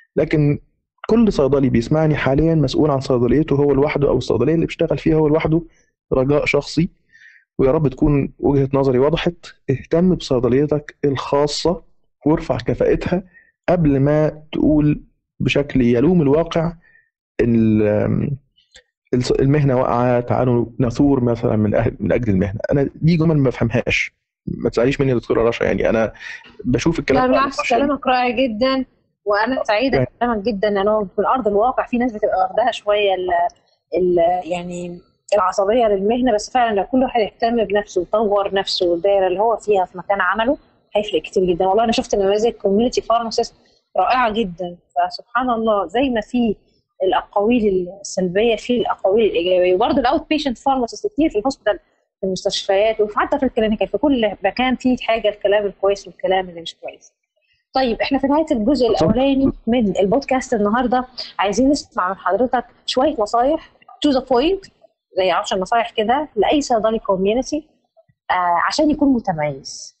لكن كل صيدلي بيسمعني حاليا مسؤول عن صيدليته هو لوحده او الصيدليه اللي بيشتغل فيها هو لوحده رجاء شخصي ويا رب تكون وجهه نظري وضحت اهتم بصيدليتك الخاصه وارفع كفاءتها قبل ما تقول بشكل يلوم الواقع ال- الص- المهنه واقعه تعالوا نثور مثلا من أهل من اجل المهنه انا دي جمل ما بفهمهاش ما تساليش مني يا دكتوره رشا يعني انا بشوف الكلام لا ده على بالعكس السوشيال كلامك رائع جدا وانا سعيده يعني- بكلامك جدا لانه في الارض الواقع في ناس بتبقى واخداها شويه ال ال يعني العصبيه للمهنه بس فعلا لو كل واحد يهتم بنفسه ويطور نفسه والدايره اللي هو فيها في مكان عمله هيفرق كتير جدا والله انا شفت نماذج كوميونتي فارماسيست رائعه جدا فسبحان الله زي ما في الاقاويل السلبيه في الاقاويل الايجابيه وبرضه الاوت بيشنت فارماسيست كتير في الهوسبيتال في المستشفيات وحتى في الكلينيكال في كل مكان فيه حاجه الكلام الكويس والكلام اللي مش كويس طيب احنا في نهايه الجزء الاولاني من البودكاست النهارده عايزين نسمع من حضرتك شويه نصايح تو ذا بوينت زي 10 نصايح كده لاي صيدلي كوميونتي آه عشان يكون متميز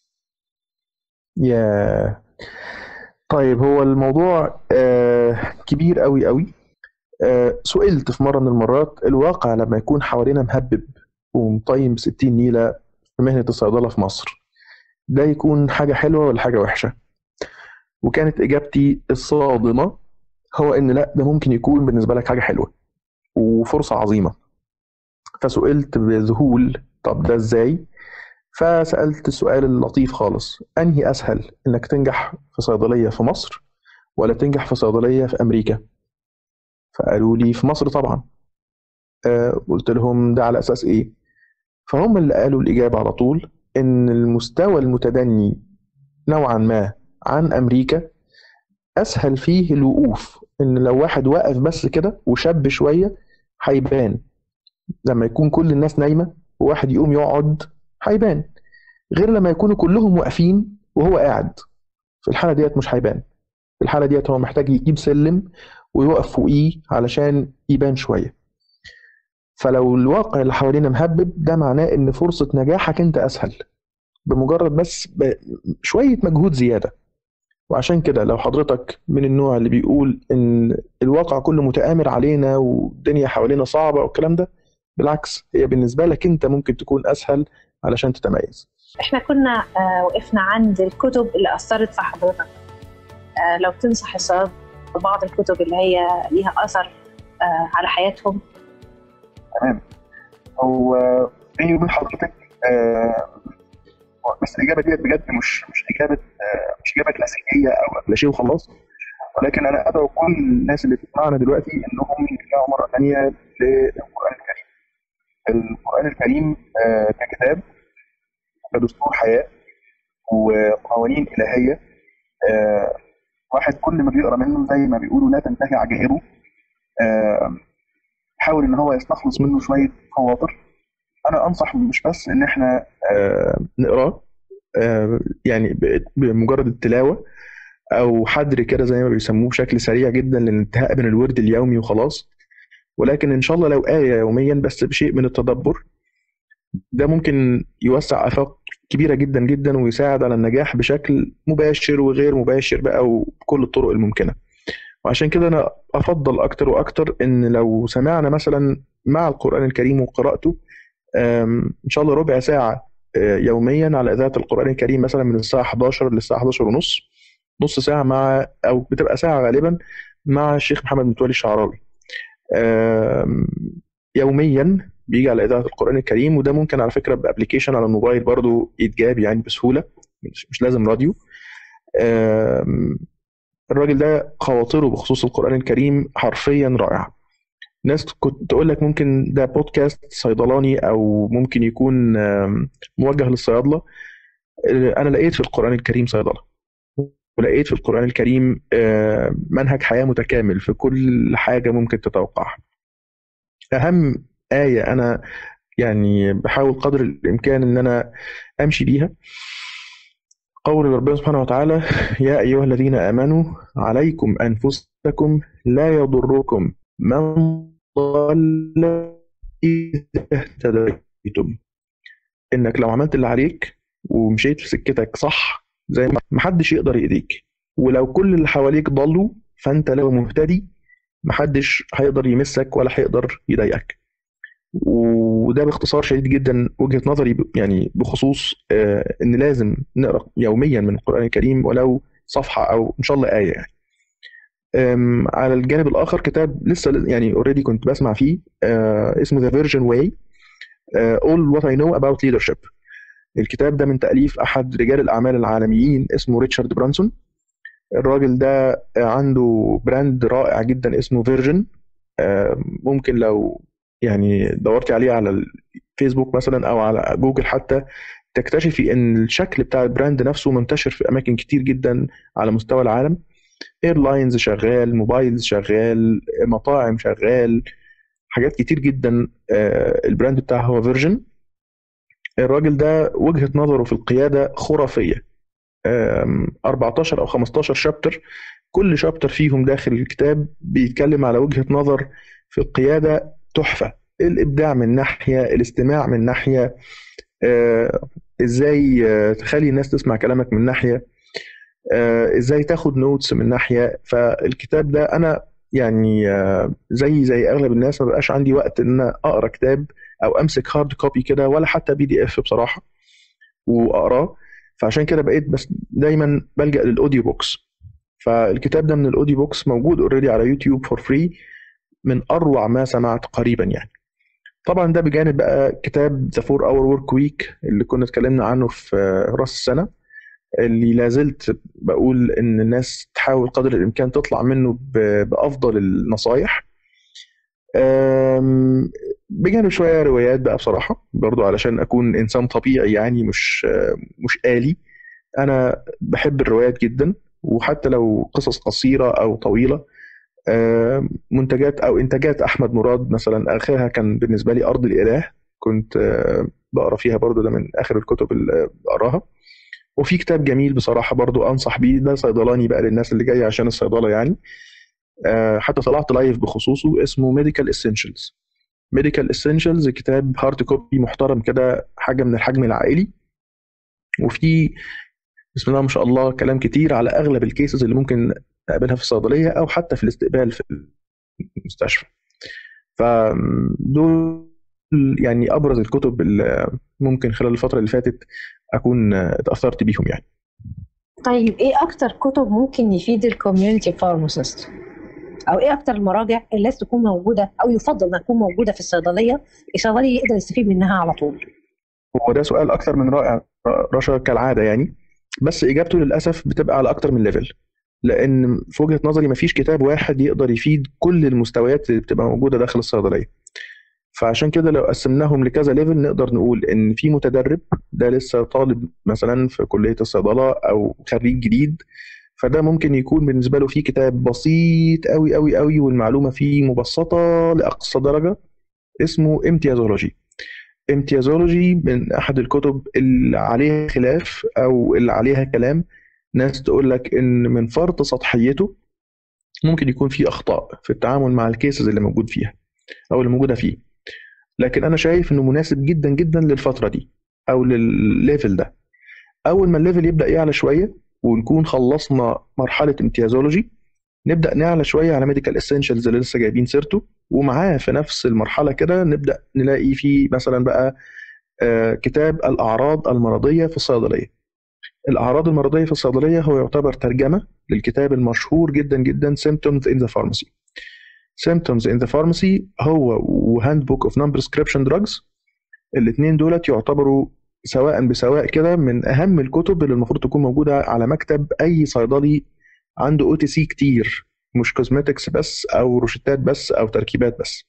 يا طيب هو الموضوع آه كبير قوي قوي آه سئلت في مرة من المرات الواقع لما يكون حوالينا مهبب ومطيم 60 نيلة في مهنة الصيدلة في مصر ده يكون حاجة حلوة ولا حاجة وحشة وكانت إجابتي الصادمة هو إن لا ده ممكن يكون بالنسبة لك حاجة حلوة وفرصة عظيمة فسئلت بذهول طب ده إزاي فسألت السؤال اللطيف خالص أنهي أسهل إنك تنجح في صيدلية في مصر ولا تنجح في صيدلية في أمريكا فقالوا لي في مصر طبعا آه قلت لهم ده على أساس إيه فهم اللي قالوا الإجابة على طول إن المستوى المتدني نوعا ما عن أمريكا أسهل فيه الوقوف إن لو واحد وقف بس كده وشاب شوية هيبان لما يكون كل الناس نايمة وواحد يقوم يقعد هيبان غير لما يكونوا كلهم واقفين وهو قاعد في الحالة ديت مش هيبان في الحالة ديت هو محتاج يجيب سلم ويقف فوقيه علشان يبان شوية فلو الواقع اللي حوالينا مهبب ده معناه ان فرصة نجاحك انت اسهل بمجرد بس ب- شوية مجهود زيادة وعشان كده لو حضرتك من النوع اللي بيقول ان الواقع كله متآمر علينا والدنيا حوالينا صعبة والكلام ده بالعكس هي بالنسبة لك انت ممكن تكون اسهل علشان تتميز احنا كنا آه وقفنا عند الكتب اللي اثرت في حضرتك آه لو تنصح الصيادله بعض الكتب اللي هي ليها اثر آه على حياتهم هو بيني وبين حضرتك آه، بس الاجابه ديت بجد مش مش اجابه آه، مش اجابه كلاسيكيه او كلاشيه وخلاص ولكن انا ادعو كل الناس اللي بتسمعنا دلوقتي انهم يرجعوا مره ثانيه للقران الكريم. القران الكريم آه، ككتاب كدستور حياه وقوانين الهيه آه، واحد كل ما بيقرا منه زي ما بيقولوا لا تنتهي عجائبه آه، يحاول ان هو يستخلص منه شويه خواطر انا انصح مش بس ان احنا آه، نقراه آه، يعني ب- بمجرد التلاوه او حدر كده زي ما بيسموه بشكل سريع جدا للانتهاء من الورد اليومي وخلاص ولكن ان شاء الله لو آية يوميا بس بشيء من التدبر ده ممكن يوسع آفاق كبيرة جدا جدا ويساعد على النجاح بشكل مباشر وغير مباشر بقى وبكل الطرق الممكنة وعشان كده أنا أفضل أكتر وأكتر إن لو سمعنا مثلا مع القرآن الكريم وقراءته آم، إن شاء الله ربع ساعة آه، يوميا على إذاعة القرآن الكريم مثلا من الساعة 11 للساعة 11 ونص نص ساعة مع أو بتبقى ساعة غالبا مع الشيخ محمد متولي الشعراوي آم، يوميا بيجي على إذاعة القرآن الكريم وده ممكن على فكرة بأبليكيشن على الموبايل برضو يتجاب يعني بسهولة مش مش لازم راديو آم، الراجل ده خواطره بخصوص القرآن الكريم حرفيا رائعة ناس كنت تقول لك ممكن ده بودكاست صيدلاني أو ممكن يكون آم، موجه للصيادلة آه، أنا لقيت في القرآن الكريم صيدلة ولقيت في القرآن الكريم آه، منهج حياة متكامل في كل حاجة ممكن تتوقعها أهم آية أنا يعني بحاول قدر الإمكان إن أنا أمشي بيها قول ربنا سبحانه وتعالى يا أيها الذين آمنوا عليكم أنفسكم لا يضركم من ضل إذا اهتديتم إنك لو عملت اللي عليك ومشيت في سكتك صح زي ما محدش يقدر يأذيك ولو كل اللي حواليك ضلوا فانت لو مبتدي محدش هيقدر يمسك ولا هيقدر يضايقك وده باختصار شديد جدا وجهه نظري يعني بخصوص آه، ان لازم نقرا يوميا من القران الكريم ولو صفحه او ان شاء الله ايه يعني على الجانب الاخر كتاب لسه يعني اوريدي كنت بسمع فيه آه، اسمه ذا فيرجن واي All What I Know About Leadership الكتاب ده من تأليف أحد رجال الأعمال العالميين اسمه ريتشارد برانسون الراجل ده عنده براند رائع جدا اسمه فيرجن ممكن لو يعني دورتي عليه على الفيسبوك مثلا او على جوجل حتى تكتشفي ان الشكل بتاع البراند نفسه منتشر في اماكن كتير جدا على مستوى العالم ايرلاينز شغال موبايلز شغال مطاعم شغال حاجات كتير جدا آه، البراند بتاعه هو فيرجن الراجل ده وجهة نظره في القيادة خرافية 14 او 15 شابتر كل شابتر فيهم داخل الكتاب بيتكلم على وجهة نظر في القيادة تحفة الإبداع من ناحية الاستماع من ناحية آه، ازاي آه، تخلي الناس تسمع كلامك من ناحية ازاي تاخد نوتس من ناحية فالكتاب ده انا يعني زي زي اغلب الناس ما بقاش عندي وقت ان انا اقرا كتاب او امسك هارد كوبي كده ولا حتى بي دي اف بصراحه واقراه فعشان كده بقيت بس دايما بلجا للاوديو بوكس فالكتاب ده من الاوديو بوكس موجود اوريدي على يوتيوب فور فري من اروع ما سمعت قريبا يعني طبعا ده بجانب بقى كتاب ذا فور اور ورك ويك اللي كنا اتكلمنا عنه في راس السنه اللي لازلت بقول ان الناس تحاول قدر الامكان تطلع منه بافضل النصايح بجانب شويه روايات بقى بصراحه برضو علشان اكون انسان طبيعي يعني مش مش آلي انا بحب الروايات جدا وحتى لو قصص قصيره او طويله منتجات او انتاجات احمد مراد مثلا اخرها كان بالنسبه لي ارض الاله كنت بقرا فيها برضو ده من اخر الكتب اللي بقراها وفي كتاب جميل بصراحه برضو انصح بيه ده صيدلاني بقى للناس اللي جايه عشان الصيدله يعني آه، حتى طلعت لايف بخصوصه اسمه ميديكال اسينشالز ميديكال اسينشالز كتاب هارد كوبي محترم كده حاجه من الحجم العائلي وفي بسم الله ما شاء الله كلام كتير على اغلب الكيسز اللي ممكن نقابلها في الصيدليه او حتى في الاستقبال في المستشفى فدول يعني ابرز الكتب اللي ممكن خلال الفتره اللي فاتت اكون اتاثرت بيهم يعني طيب ايه اكتر كتب ممكن يفيد الكوميونتي فارماسيست او ايه اكتر المراجع اللي لازم تكون موجوده او يفضل انها تكون موجوده في الصيدليه الصيدلي يقدر يستفيد منها على طول هو ده سؤال اكثر من رائع رشا كالعاده يعني بس اجابته للاسف بتبقى على اكتر من ليفل لان في وجهه نظري مفيش كتاب واحد يقدر يفيد كل المستويات اللي بتبقى موجوده داخل الصيدليه فعشان كده لو قسمناهم لكذا ليفل نقدر نقول ان في متدرب ده لسه طالب مثلا في كليه الصيدله او خريج جديد فده ممكن يكون بالنسبه له في كتاب بسيط قوي قوي قوي والمعلومه فيه مبسطه لاقصى درجه اسمه امتيازولوجي امتيازولوجي من احد الكتب اللي عليها خلاف او اللي عليها كلام ناس تقول لك ان من فرط سطحيته ممكن يكون في اخطاء في التعامل مع الكيسز اللي موجود فيها او اللي موجوده فيه لكن انا شايف انه مناسب جدا جدا للفتره دي او للليفل ده اول ما الليفل يبدا يعلى شويه ونكون خلصنا مرحله امتيازولوجي نبدا نعلى شويه على ميديكال اسينشالز اللي لسه جايبين سيرته ومعاه في نفس المرحله كده نبدا نلاقي فيه مثلا بقى آه، كتاب الاعراض المرضيه في الصيدليه الاعراض المرضيه في الصيدليه هو يعتبر ترجمه للكتاب المشهور جدا جدا Symptoms in the Pharmacy Symptoms in the Pharmacy هو وهاند بوك اوف نون بريسكريبشن دراجز الاثنين دولت يعتبروا سواء بسواء كده من اهم الكتب اللي المفروض تكون موجوده على مكتب اي صيدلي عنده او تي سي كتير مش كوزمتكس بس او روشتات بس او تركيبات بس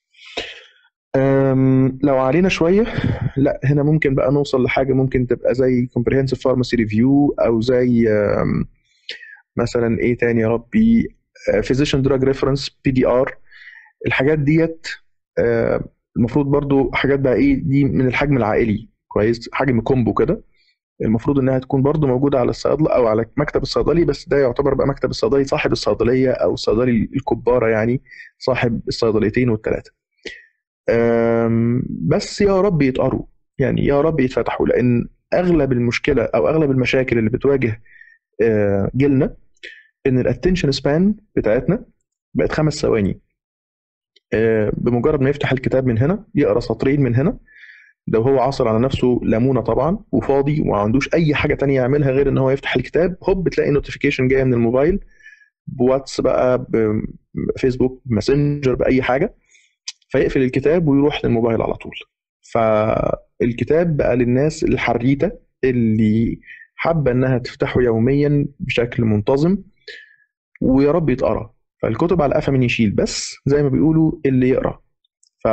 لو علينا شويه لا هنا ممكن بقى نوصل لحاجه ممكن تبقى زي comprehensive pharmacy review او زي مثلا ايه تاني يا ربي physician drug reference بي دي ار الحاجات ديت المفروض برضو حاجات بقى ايه دي من الحجم العائلي كويس حجم كومبو كده المفروض انها تكون برضو موجوده على الصيدله او على مكتب الصيدلي بس ده يعتبر بقى مكتب الصيدلي صاحب الصيدليه او الصيدلي الكباره يعني صاحب الصيدليتين والثلاثه بس يا رب يتقروا يعني يا رب يتفتحوا لان اغلب المشكله او اغلب المشاكل اللي بتواجه جيلنا ان الاتنشن سبان بتاعتنا بقت خمس ثواني آه، بمجرد ما يفتح الكتاب من هنا يقرا سطرين من هنا ده وهو عاصر على نفسه ليمونه طبعا وفاضي وما عندوش اي حاجه تانية يعملها غير ان هو يفتح الكتاب هوب بتلاقي نوتيفيكيشن جايه من الموبايل بواتس بقى بفيسبوك ماسنجر باي حاجه فيقفل الكتاب ويروح للموبايل على طول فالكتاب بقى للناس الحريته اللي حابه انها تفتحه يوميا بشكل منتظم ويا رب يتقرا فالكتب على قفا من يشيل بس زي ما بيقولوا اللي يقرا ف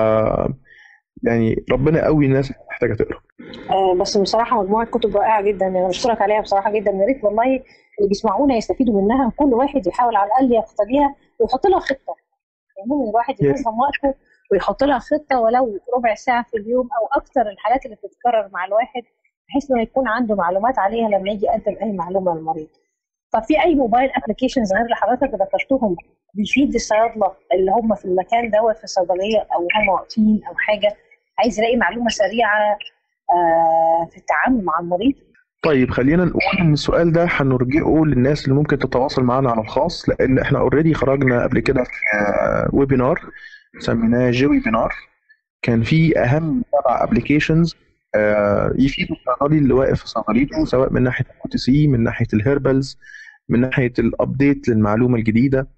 يعني ربنا قوي الناس محتاجه تقرا آه بس بصراحه مجموعه كتب رائعه جدا انا بشكرك عليها بصراحه جدا يا ريت والله اللي بيسمعونا يستفيدوا منها كل واحد يحاول على الاقل يقتديها ويحط لها خطه يعني ممكن الواحد ينظم وقته ويحط لها خطه ولو ربع ساعه في اليوم او اكثر الحاجات اللي بتتكرر مع الواحد بحيث انه يكون عنده معلومات عليها لما يجي يقدم اي معلومه للمريض. طب في اي موبايل ابلكيشنز غير اللي حضرتك ذكرتهم بيفيد الصيادله اللي هم في المكان دوت في الصيدليه او هم واقفين او حاجه عايز يلاقي معلومه سريعه آه، في التعامل مع المريض؟ طيب خلينا نقول ان السؤال ده هنرجعه للناس اللي ممكن تتواصل معانا على الخاص لان احنا اوريدي خرجنا قبل كده في ويبينار سميناه جي ويبينار كان في اهم سبع ابلكيشنز يفيدوا الصيدلي اللي واقف في صيدليته سواء من ناحيه الاو تي سي من ناحيه الهيربلز من ناحيه الابديت للمعلومه الجديده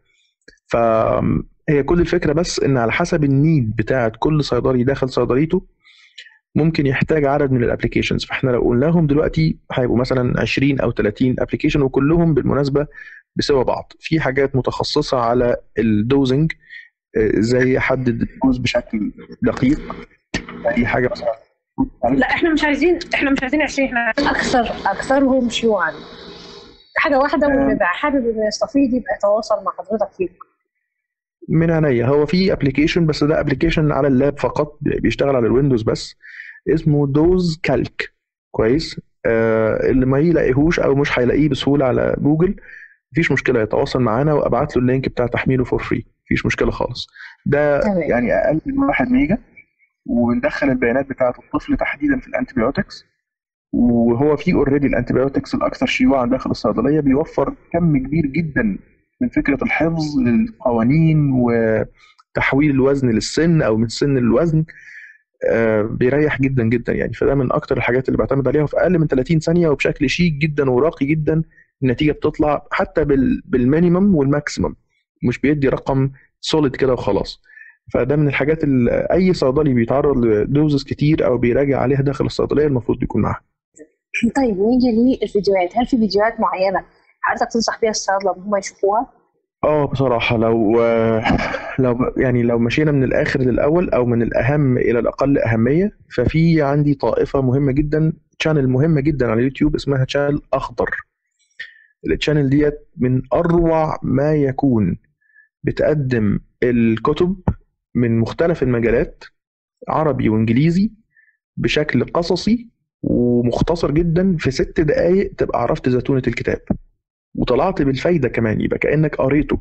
فهي كل الفكره بس ان على حسب النيد بتاعه كل صيدلي داخل صيدليته ممكن يحتاج عدد من الابلكيشنز فاحنا لو قلنا لهم دلوقتي هيبقوا مثلا 20 او 30 ابلكيشن وكلهم بالمناسبه بسوى بعض في حاجات متخصصه على الدوزنج زي حدد الدوز بشكل دقيق اي حاجه مثلا لا احنا مش عايزين احنا مش عايزين 20 احنا عايزين اكثر اكثرهم شيوعا حاجه واحده واللي بقى حابب انه يستفيد يبقى يتواصل مع حضرتك فيه من عينيا هو في ابلكيشن بس ده ابلكيشن على اللاب فقط بيشتغل على الويندوز بس اسمه دوز كالك كويس آه اللي ما يلاقيهوش او مش هيلاقيه بسهوله على جوجل مفيش مشكله يتواصل معانا وابعت له اللينك بتاع تحميله فور فري مفيش مشكله خالص ده تمام. يعني اقل من 1 ميجا وندخل البيانات بتاعه الطفل تحديدا في الانتيبيوتكس وهو في اوريدي الانتيبيوتكس الاكثر شيوعا داخل الصيدليه بيوفر كم كبير جدا من فكره الحفظ للقوانين وتحويل الوزن للسن او من السن للوزن آه، بيريح جدا جدا يعني فده من اكتر الحاجات اللي بعتمد عليها في اقل من 30 ثانيه وبشكل شيك جدا وراقي جدا النتيجه بتطلع حتى بال- بالمينيمم والماكسيمم مش بيدي رقم سوليد كده وخلاص فده من الحاجات اللي اي صيدلي بيتعرض لدوزز كتير او بيراجع عليها داخل الصيدليه المفروض يكون معاها طيب نيجي للفيديوهات هل في فيديوهات معينه حضرتك تنصح بيها الصيادله ان هم يشوفوها؟ اه بصراحة لو لو يعني لو مشينا من الآخر للأول أو من الأهم إلى الأقل أهمية ففي عندي طائفة مهمة جدا تشانل مهمة جدا على اليوتيوب اسمها تشانل أخضر التشانل ديت من أروع ما يكون بتقدم الكتب من مختلف المجالات عربي وإنجليزي بشكل قصصي ومختصر جدا في ست دقايق تبقى عرفت زتونة الكتاب وطلعت بالفايده كمان يبقى كانك قريته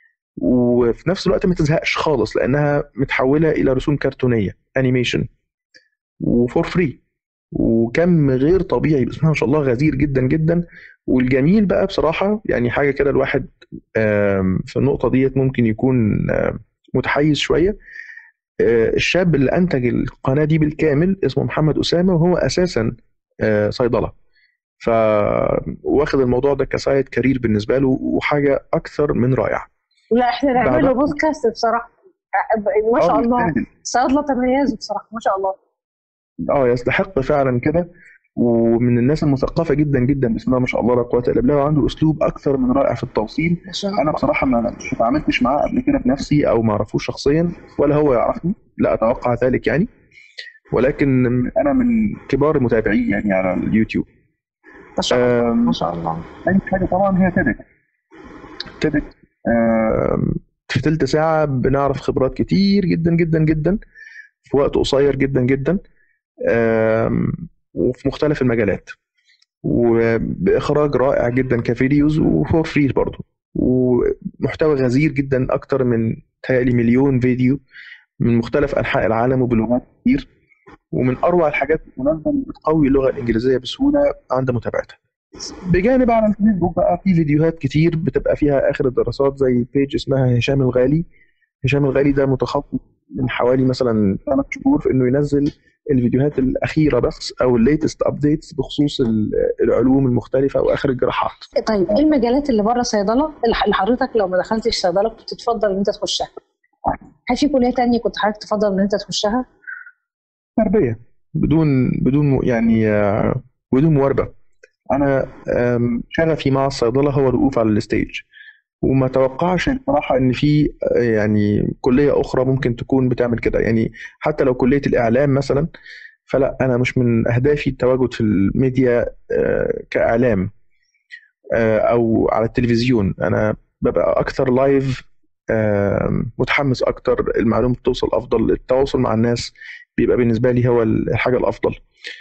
وفي نفس الوقت ما تزهقش خالص لانها متحوله الى رسوم كرتونيه انيميشن وفور فري وكم غير طبيعي بسم الله ما شاء الله غزير جدا جدا والجميل بقى بصراحه يعني حاجه كده الواحد آم، في النقطه ديت ممكن يكون آم، متحيز شويه آه، الشاب اللي انتج القناه دي بالكامل اسمه محمد اسامه وهو اساسا آه، صيدله ف واخد الموضوع ده كسايد كارير بالنسبه له وحاجه اكثر من رائعه لا احنا نعمل له بعدها- بودكاست بصراحه ما شاء آه، الله يستاهل. الصيادله تميزوا بصراحه ما شاء الله اه يستحق فعلا كده ومن الناس المثقفه جدا جدا بسم الله ما شاء الله لا قوه الا بالله وعنده اسلوب اكثر من رائع في التوصيل ما شاء انا الله بصراحه ما مش اتعاملتش معاه قبل كده بنفسي او ما اعرفوش شخصيا ولا هو يعرفني لا اتوقع ذلك يعني ولكن انا من كبار المتابعين يعني على اليوتيوب ما شاء الله أم، ما شاء الله تاني حاجة طبعا هي تيدك تيدك آم، في تلت ساعة بنعرف خبرات كتير جدا جدا جدا في وقت قصير جدا جدا آم، وفي مختلف المجالات وبإخراج رائع جدا كفيديوز وفور فري برضه ومحتوى غزير جدا أكتر من تهيألي مليون فيديو من مختلف أنحاء العالم وبلغات كتير ومن أروع الحاجات المناسبة اللي بتقوي اللغة الإنجليزية بسهولة عند متابعتها بجانب على الفيسبوك بقى في فيديوهات كتير بتبقى فيها اخر الدراسات زي بيج اسمها هشام الغالي هشام الغالي ده متخصص من حوالي مثلا ثلاث شهور في انه ينزل الفيديوهات الاخيره بس او الليتست ابديتس بخصوص العلوم المختلفه واخر الجراحات طيب ايه المجالات اللي بره صيدله اللي حضرتك لو ما دخلتش صيدله كنت تفضل ان انت تخشها؟ هل في كليه تانية كنت حضرتك تفضل ان انت تخشها؟ تربيه بدون بدون يعني آه، بدون مواربه انا شغفي مع الصيدله هو الوقوف على الستيج وما توقعش بصراحه ان في آه، يعني كليه اخرى ممكن تكون بتعمل كده يعني حتى لو كليه الاعلام مثلا فلا انا مش من اهدافي التواجد في الميديا آه، كاعلام او على التلفزيون انا ببقى اكثر لايف متحمس اكتر المعلومه بتوصل افضل التواصل مع الناس بيبقى بالنسبه لي هو الحاجه الافضل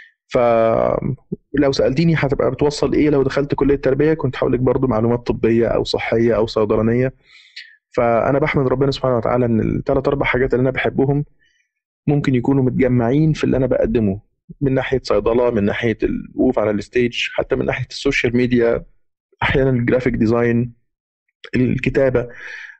فلو سالتيني هتبقى بتوصل ايه لو دخلت كليه تربيه كنت هقول لك برضه معلومات طبيه او صحيه او صيدلانيه فانا بحمد ربنا سبحانه وتعالى ان الثلاث اربع حاجات اللي انا بحبهم ممكن يكونوا متجمعين في اللي انا بقدمه من ناحيه صيدله من ناحيه الوقوف على الستيج حتى من ناحيه السوشيال ميديا احيانا الجرافيك ديزاين الكتابه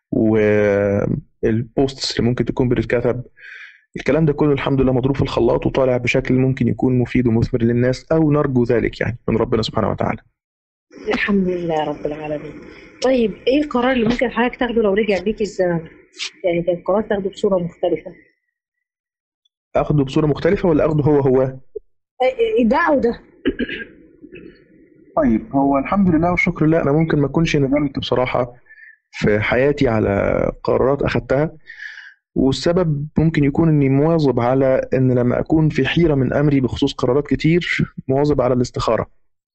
والبوستس اللي ممكن تكون بتتكتب الكلام ده كله الحمد لله مضروب في الخلاط وطالع بشكل ممكن يكون مفيد ومثمر للناس او نرجو ذلك يعني من ربنا سبحانه وتعالى. الحمد لله رب العالمين. طيب ايه القرار اللي ممكن حضرتك تاخده لو رجع بيك الزمن؟ يعني كان قرار تاخده بصوره مختلفه. اخده بصوره مختلفه ولا اخده هو هو؟ ده او ده. طيب هو الحمد لله والشكر لله انا ممكن ما اكونش ندمت بصراحه في حياتي على قرارات اخذتها والسبب ممكن يكون اني مواظب على ان لما اكون في حيره من امري بخصوص قرارات كتير مواظب على الاستخاره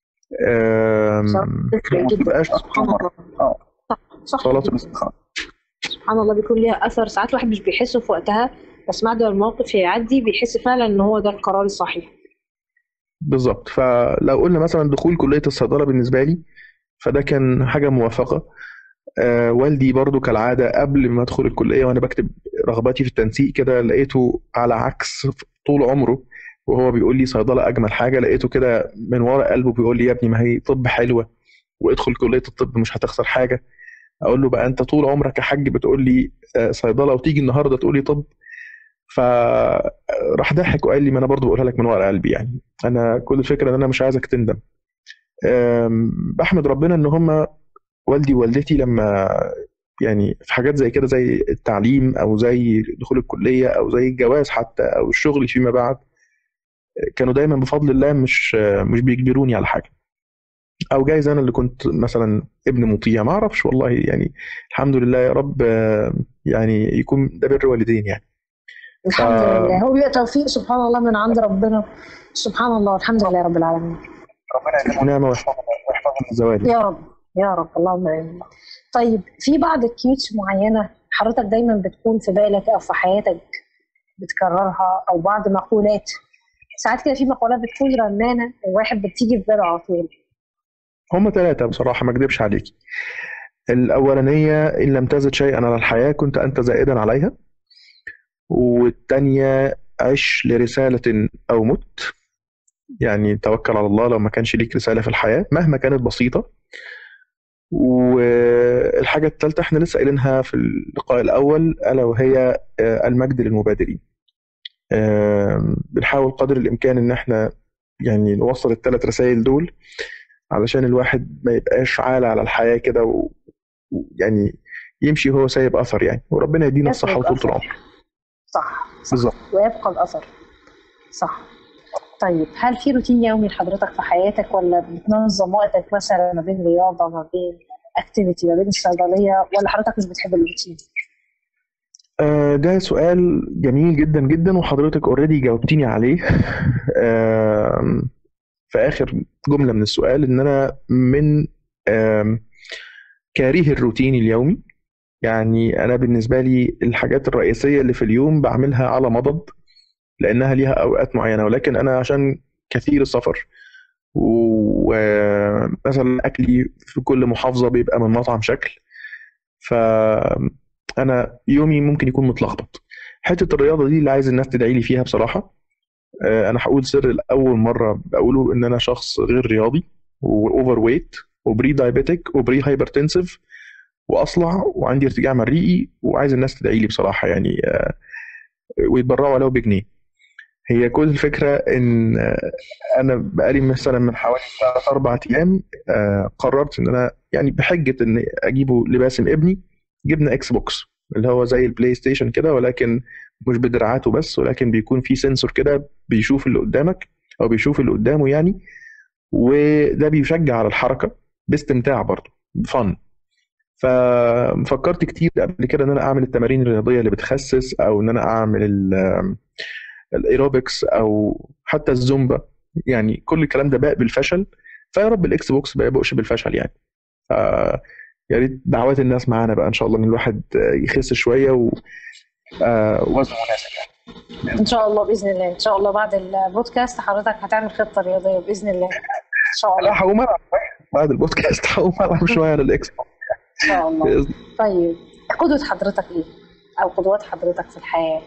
ما تبقاش سبحان الله اه صلاه الاستخاره سبحان الله بيكون ليها اثر ساعات الواحد مش بيحسه في وقتها بس بعد الموقف يعدي بيحس فعلا ان هو ده القرار الصحيح بالظبط فلو قلنا مثلا دخول كليه الصيدله بالنسبه لي فده كان حاجه موافقه آه والدي برضو كالعادة قبل ما أدخل الكلية وأنا بكتب رغباتي في التنسيق كده لقيته على عكس طول عمره وهو بيقول لي صيدلة أجمل حاجة لقيته كده من ورا قلبه بيقول لي يا ابني ما هي طب حلوة وادخل كلية الطب مش هتخسر حاجة أقول له بقى أنت طول عمرك يا حاج بتقول لي آه، صيدلة وتيجي النهاردة تقول لي طب فراح ضحك وقال لي ما أنا برضو بقولها لك من ورا قلبي يعني أنا كل الفكرة إن أنا مش عايزك تندم بحمد ربنا إن هم والدي ووالدتي لما يعني في حاجات زي كده زي التعليم او زي دخول الكليه او زي الجواز حتى او الشغل فيما بعد كانوا دايما بفضل الله مش مش بيجبروني على حاجه او جايز انا اللي كنت مثلا ابن مطيع ما اعرفش والله يعني الحمد لله يا رب يعني يكون ده بر والدين يعني الحمد ف... لله هو بيبقى توفيق سبحان الله من عند ربنا سبحان الله الحمد لله رب العالمين ربنا يديم نعمه ويحفظنا من الزوال يا رب يا رب اللهم امين طيب في بعض الكيوتس معينه حضرتك دايما بتكون في بالك او في حياتك بتكررها او بعض مقولات ساعات كده في مقولات بتكون رنانه وواحد بتيجي في باله على طول هم ثلاثه بصراحه ما اكذبش عليك الاولانيه ان لم تزد شيئا على الحياه كنت انت زائدا عليها والثانيه عش لرساله او مت يعني توكل على الله لو ما كانش ليك رساله في الحياه مهما كانت بسيطه والحاجة الثالثة احنا لسه قايلينها في اللقاء الأول ألا وهي آه، المجد للمبادرين بنحاول قدر الإمكان إن احنا يعني نوصل الثلاث رسائل دول علشان الواحد ما يبقاش عالة على الحياة كده ويعني يمشي هو سايب أثر يعني وربنا يدينا الصحة وطول العمر صح, صح. بالظبط ويبقى الأثر صح طيب هل في روتين يومي لحضرتك في حياتك ولا بتنظم وقتك مثلا ما بين رياضه ما بين اكتيفيتي ما بين الصيدليه ولا حضرتك مش بتحب الروتين؟ آه ده سؤال جميل جدا جدا وحضرتك اوريدي جاوبتيني عليه آه في اخر جمله من السؤال ان انا من آه كاره الروتين اليومي يعني انا بالنسبه لي الحاجات الرئيسيه اللي في اليوم بعملها على مضض لانها ليها اوقات معينه ولكن انا عشان كثير السفر ومثلا اكلي في كل محافظه بيبقى من مطعم شكل فانا يومي ممكن يكون متلخبط حته الرياضه دي اللي عايز الناس تدعي لي فيها بصراحه آه، انا هقول سر لاول مره بقوله ان انا شخص غير رياضي واوفر ويت وبري دايابيتك وبري هايبرتنسيف واصلع وعندي ارتجاع مريئي وعايز الناس تدعي لي بصراحه يعني آه، ويتبرعوا ولو بجنيه هي كل الفكره ان آه، انا بقالي مثلا من حوالي ثلاث اربع ايام آه، قررت ان انا يعني بحجه ان اجيبه لباسم ابني جبنا اكس بوكس اللي هو زي البلاي ستيشن كده ولكن مش بدراعاته بس ولكن بيكون في سنسور كده بيشوف اللي قدامك او بيشوف اللي قدامه يعني وده بيشجع على الحركه باستمتاع برضه بفن ففكرت كتير قبل كده ان انا اعمل التمارين الرياضيه اللي بتخسس او ان انا اعمل الايروبكس او حتى الزومبا يعني كل الكلام ده باء بالفشل فيا رب الاكس بوكس ما يبقوش بالفشل يعني ف يا ريت دعوات الناس معانا بقى ان شاء الله ان الواحد يخس شويه و وزنه مناسب يعني ان شاء الله باذن الله ان شاء الله بعد البودكاست حضرتك هتعمل خطه رياضيه باذن الله ان شاء الله هقوم العب بعد البودكاست هقوم العب شويه على الاكس ان شاء الله طيب قدوه حضرتك ايه؟ او قدوات حضرتك في الحياه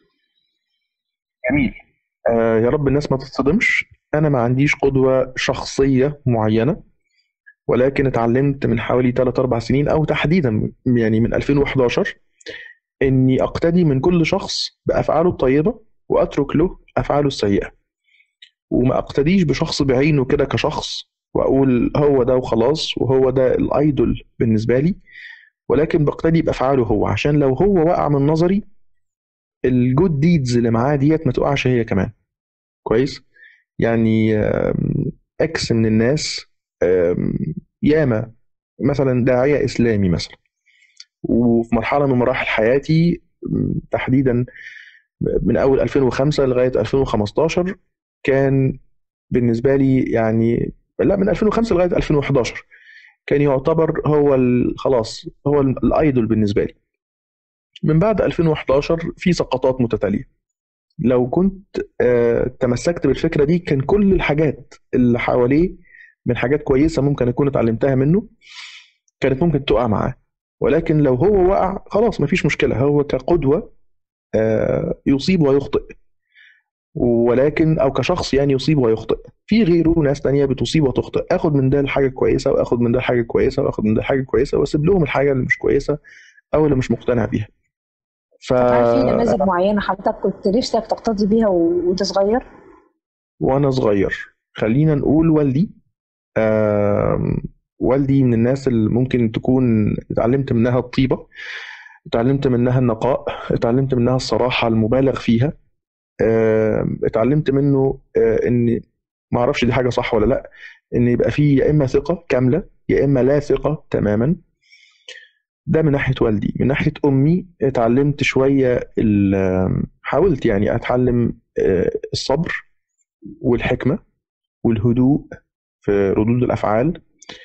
جميل آه يا رب الناس ما تتصدمش انا ما عنديش قدوه شخصيه معينه ولكن اتعلمت من حوالي 3 4 سنين او تحديدا يعني من 2011 اني اقتدي من كل شخص بافعاله الطيبه واترك له افعاله السيئه وما اقتديش بشخص بعينه كده كشخص واقول هو ده وخلاص وهو ده الايدول بالنسبه لي ولكن بقتدي بافعاله هو عشان لو هو وقع من نظري الجود ديدز اللي معاه ديت ما تقعش هي كمان كويس يعني اكس من الناس ياما مثلا داعيه اسلامي مثلا وفي مرحله من مراحل حياتي تحديدا من اول 2005 لغايه 2015 كان بالنسبه لي يعني لا من 2005 لغايه 2011 كان يعتبر هو خلاص هو الايدول بالنسبه لي من بعد 2011 في سقطات متتاليه لو كنت آه تمسكت بالفكره دي كان كل الحاجات اللي حواليه من حاجات كويسه ممكن اكون اتعلمتها منه كانت ممكن تقع معاه ولكن لو هو وقع خلاص مفيش مشكله هو كقدوه آه يصيب ويخطئ ولكن او كشخص يعني يصيب ويخطئ في غيره ناس تانية بتصيب وتخطئ اخد من ده الحاجه كويسه واخد من ده الحاجه كويسه واخد من ده الحاجه كويسه واسيب لهم الحاجه اللي مش كويسه او اللي مش مقتنع بيها ف في نماذج معينه حضرتك كنت نفسك تقتدي بيها وانت صغير وانا صغير خلينا نقول والدي والدي من الناس اللي ممكن تكون اتعلمت منها الطيبه اتعلمت منها النقاء اتعلمت منها الصراحه المبالغ فيها اتعلمت منه ان ما اعرفش دي حاجه صح ولا لا ان يبقى فيه يا اما ثقه كامله يا اما لا ثقه تماما ده من ناحيه والدي من ناحيه امي اتعلمت شويه حاولت يعني اتعلم الصبر والحكمه والهدوء في ردود الافعال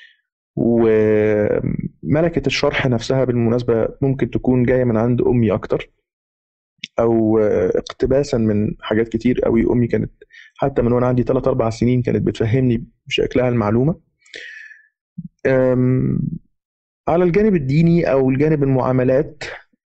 وملكه الشرح نفسها بالمناسبه ممكن تكون جايه من عند امي اكتر او اقتباسا من حاجات كتير قوي امي كانت حتى من وانا عندي 3 4 سنين كانت بتفهمني بشكلها المعلومه على الجانب الديني او الجانب المعاملات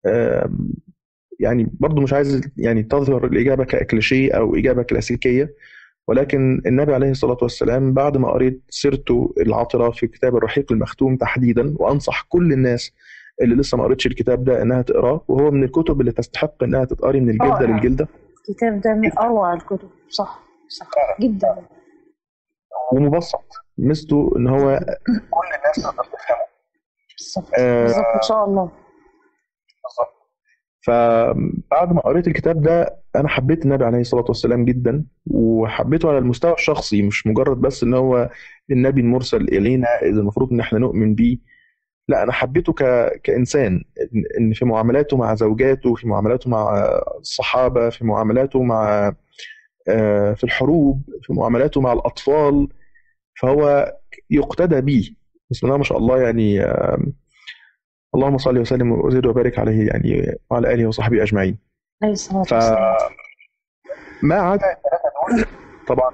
يعني برضو مش عايز يعني تظهر الاجابه ككليشيه او اجابه كلاسيكيه ولكن النبي عليه الصلاه والسلام بعد ما قريت سيرته العطره في كتاب الرحيق المختوم تحديدا وانصح كل الناس اللي لسه ما قريتش الكتاب ده انها تقراه وهو من الكتب اللي تستحق انها تتقري من الجلده للجلده الكتاب ده من اروع الكتب صح صح جدا ومبسط ميزته ان هو كل الناس تقدر تفهمه بالظبط بالظبط ان شاء الله بالظبط فبعد ما قريت الكتاب ده انا حبيت النبي عليه الصلاه والسلام جدا وحبيته على المستوى الشخصي مش مجرد بس ان هو النبي المرسل الينا اذا المفروض ان احنا نؤمن بيه لا انا حبيته ك... كانسان ان في معاملاته مع زوجاته في معاملاته مع الصحابه في معاملاته مع في الحروب في معاملاته مع الاطفال فهو يقتدى به بسم الله ما شاء الله يعني اللهم صل وسلم وزد وبارك عليه يعني وعلى اله وصحبه اجمعين. عليه الصلاه والسلام. ما عدا الثلاثه دول طبعا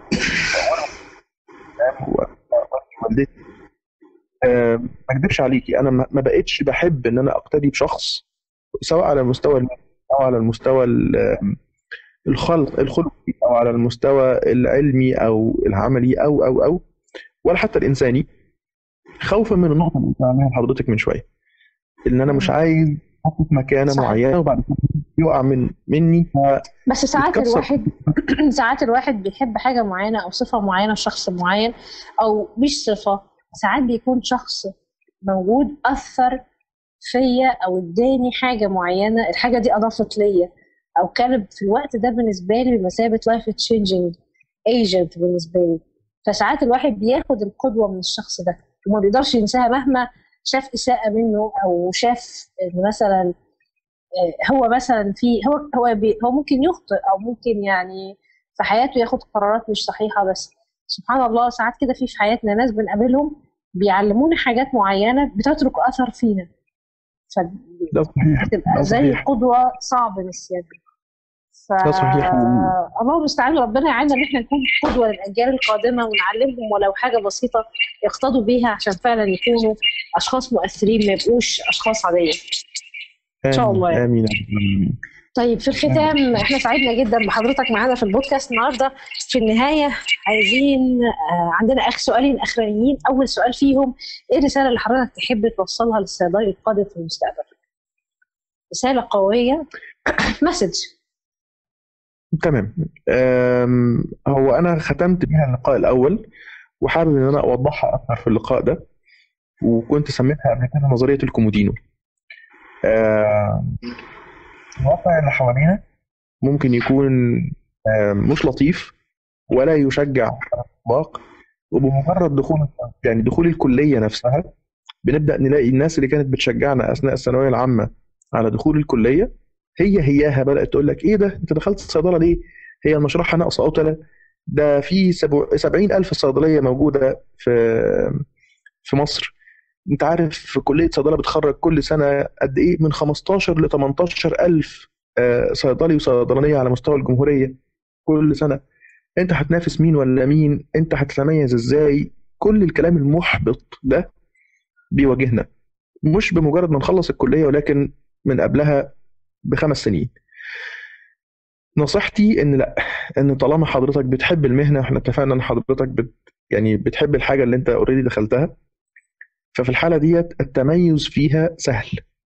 والدتي أه ما اكذبش عليكي انا ما بقتش بحب ان انا اقتدي بشخص سواء على المستوى او على المستوى الخلق الخلقي او على المستوى العلمي او العملي او او او ولا حتى الانساني خوفا من النقطه اللي قلت عليها لحضرتك من شويه ان انا مش عايز احط في مكانه صح. معينه وبعد كده يقع من مني ف بس ساعات بتكسر. الواحد ساعات الواحد بيحب حاجه معينه او صفه معينه في شخص معين او مش صفه ساعات بيكون شخص موجود اثر فيا او اداني حاجه معينه الحاجه دي اضافت ليا او كانت في الوقت ده بالنسبه لي بمثابه لايف تشينجينج ايجنت بالنسبه لي فساعات الواحد بياخد القدوه من الشخص ده وما بيقدرش ينساها مهما شاف اساءه منه او شاف إن مثلا آه، هو مثلا في هو هو بي هو ممكن يخطئ او ممكن يعني في حياته ياخد قرارات مش صحيحه بس سبحان الله ساعات كده في في حياتنا ناس بنقابلهم بيعلمونا حاجات معينه بتترك اثر فينا ده صحيح فبتبقى ده زي صحيح. قدوه صعب نسيانها ف ده صحيح. الله المستعان ربنا يعيننا ان احنا نكون قدوه للاجيال القادمه ونعلمهم ولو حاجه بسيطه يقتدوا بيها عشان فعلا يكونوا اشخاص مؤثرين ما يبقوش اشخاص عاديه إن شاء الله يعني. امين يا رب العالمين. طيب في الختام احنا سعدنا جدا بحضرتك معانا في البودكاست النهارده في النهايه عايزين آه، عندنا اخر سؤالين اخرانيين اول سؤال فيهم ايه الرساله اللي حضرتك تحب توصلها للصيدلي القادم في المستقبل رساله قويه مسج تمام أم، هو انا ختمت بيها اللقاء الاول وحابب ان انا اوضحها اكتر في اللقاء ده وكنت سميتها قبل كده نظريه الكومودينو أم، الواقع اللي حوالينا ممكن يكون أم، مش لطيف ولا يشجع على الاطلاق وبمجرد دخول يعني دخول الكليه نفسها بنبدا نلاقي الناس اللي كانت بتشجعنا اثناء الثانويه العامه على دخول الكليه هي هياها بدات تقول لك ايه ده انت دخلت الصيدله ليه؟ هي المشرحه ناقصه قتله ده في سبعين ألف صيدلية موجودة في في مصر انت عارف في كلية صيدلة بتخرج كل سنة قد ايه من 15 ل 18 ألف آه، صيدلي وصيدلانية على مستوى الجمهورية كل سنة انت هتنافس مين ولا مين انت هتتميز ازاي كل الكلام المحبط ده بيواجهنا مش بمجرد ما نخلص الكلية ولكن من قبلها بخمس سنين نصيحتي ان لا ان طالما حضرتك بتحب المهنه احنا اتفقنا ان حضرتك بت يعني بتحب الحاجه اللي انت اوريدي دخلتها ففي الحاله ديت التميز فيها سهل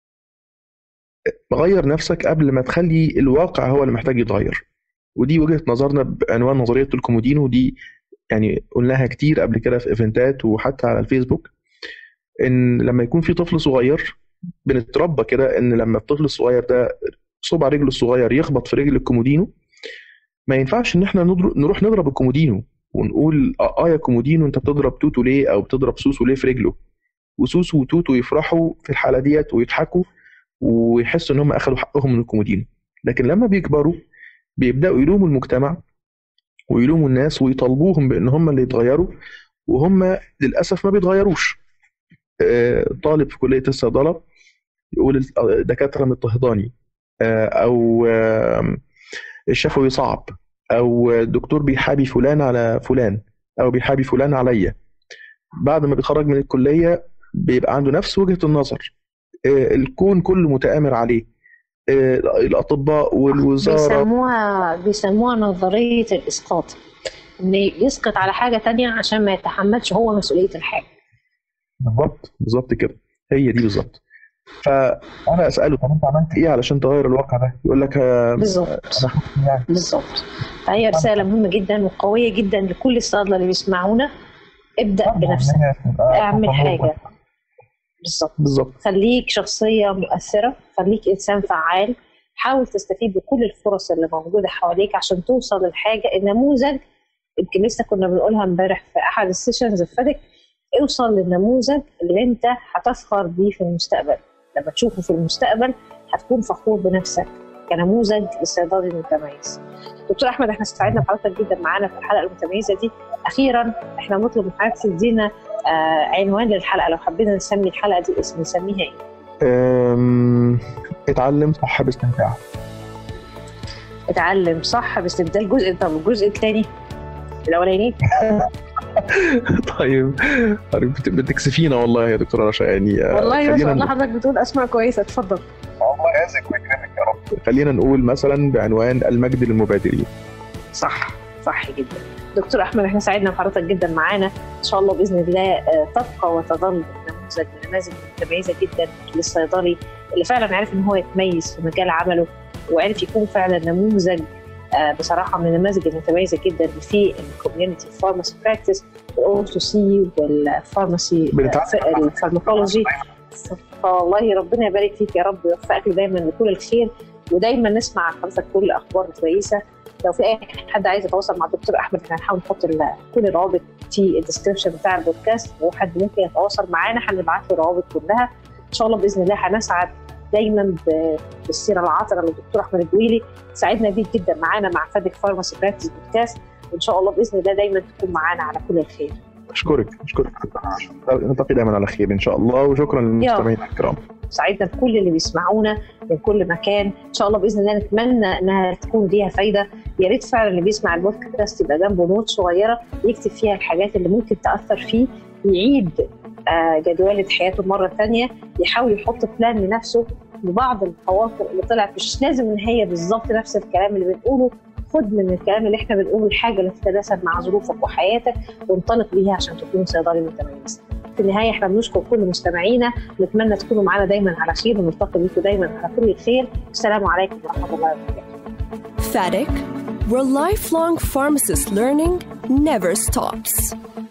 غير نفسك قبل ما تخلي الواقع هو اللي محتاج يتغير ودي وجهه نظرنا بعنوان نظريه الكومودينو ودي يعني قلناها كتير قبل كده في ايفنتات وحتى على الفيسبوك ان لما يكون في طفل صغير بنتربى كده ان لما الطفل الصغير ده صبع رجله الصغير يخبط في رجل الكومودينو ما ينفعش ان احنا نضرب نروح نضرب الكومودينو ونقول اه آه يا كومودينو انت بتضرب توتو ليه او بتضرب سوسو ليه في رجله وسوسو وتوتو يفرحوا في الحاله ديت ويضحكوا ويحسوا ان هم اخذوا حقهم من الكومودينو لكن لما بيكبروا بيبداوا يلوموا المجتمع ويلوموا الناس ويطالبوهم بان هم اللي يتغيروا وهم للاسف ما بيتغيروش آه، طالب في كليه الصيدله يقول الدكاتره مضطهداني آه، او آه، الشفوي صعب او الدكتور بيحابي فلان على فلان او بيحابي فلان عليا بعد ما بيتخرج من الكليه بيبقى عنده نفس وجهه النظر آه، الكون كله متآمر عليه آه، الاطباء والوزاره بيسموها بيسموها نظريه الاسقاط ان يسقط على حاجه تانية عشان ما يتحملش هو مسؤوليه الحاجه بالظبط بالظبط كده هي دي بالظبط فانا اساله طب انت عملت ايه علشان تغير الواقع ده يقول لك آه، بالظبط انا خفت يعني بالظبط فهي رساله مهمه جدا وقويه جدا لكل الصيادله اللي بيسمعونا ابدا بنفسك اعمل حاجه بالظبط بالظبط خليك شخصيه مؤثره خليك انسان فعال حاول تستفيد بكل الفرص اللي موجوده حواليك عشان توصل للحاجه النموذج يمكن لسه كنا بنقولها امبارح في احد السيشنز اللي فاتت اوصل للنموذج اللي انت هتفخر بيه في المستقبل لما تشوفه في المستقبل هتكون فخور بنفسك كنموذج للصيدلي المتميز دكتور احمد احنا استفدنا بحضرتك جدا معانا في الحلقه المتميزه دي اخيرا احنا نطلب من حضرتك تدينا آه عنوان للحلقه لو حبينا نسمي الحلقه دي اسم نسميها ايه أم، اتعلم صح باستمتاع اتعلم صح بس ده الجزء طب الجزء الثاني الاولاني طيب بت- بتكسفينا والله يا دكتوره رشا يعني آه، والله ما شاء خلينا الله حضرتك بتقول اسماء كويسه اتفضل الله يعزك ويكرمك يا رب خلينا نقول مثلا بعنوان المجد للمبادرين صح صح جدا دكتور احمد احنا سعدنا بحضرتك جدا معانا ان شاء الله باذن الله تبقى وتظل نموذج من النماذج المتميزه جدا للصيدلي اللي فعلا عرف ان هو يتميز في مجال عمله وعرف يكون فعلا نموذج بصراحه من النماذج المتميزه جدا في الكوميونتي فارماسي براكتس والاو تو سي والفارماسي الفارماكولوجي فالله ربنا يبارك فيك يا رب ويوفقك دايما لكل الخير ودايما نسمع عن حضرتك كل الاخبار الكويسه لو في اي حد عايز يتواصل مع الدكتور احمد احنا هنحاول نحط كل الروابط في الديسكربشن بتاع البودكاست لو حد ممكن يتواصل معانا هنبعت له الروابط كلها ان شاء الله باذن الله هنسعد دايما بالسيره العاطره للدكتور احمد الجويلي سعدنا بيك جدا معانا مع فادك فارماسي براكتس بودكاست وان شاء الله باذن الله دايما تكون معانا على كل الخير اشكرك اشكرك نلتقي دايما على خير ان شاء الله وشكرا للمستمعين الكرام سعيدنا بكل اللي بيسمعونا من كل مكان ان شاء الله باذن الله نتمنى انها تكون ليها فايده يا ريت فعلا اللي بيسمع البودكاست يبقى جنبه نوت صغيره يكتب فيها الحاجات اللي ممكن تاثر فيه يعيد جدولة حياته مرة ثانية يحاول يحط بلان لنفسه لبعض الخواطر اللي طلعت مش لازم ان هي بالظبط نفس الكلام اللي بنقوله خد من الكلام اللي احنا بنقوله الحاجة اللي تتناسب مع ظروفك وحياتك وانطلق بيها عشان تكون صيدلي متميز. في النهاية احنا بنشكر كل مستمعينا نتمنى تكونوا معنا دايما على خير ونلتقي بيكم دايما على كل خير السلام عليكم ورحمة الله وبركاته. FADIC, where lifelong pharmacist learning never stops.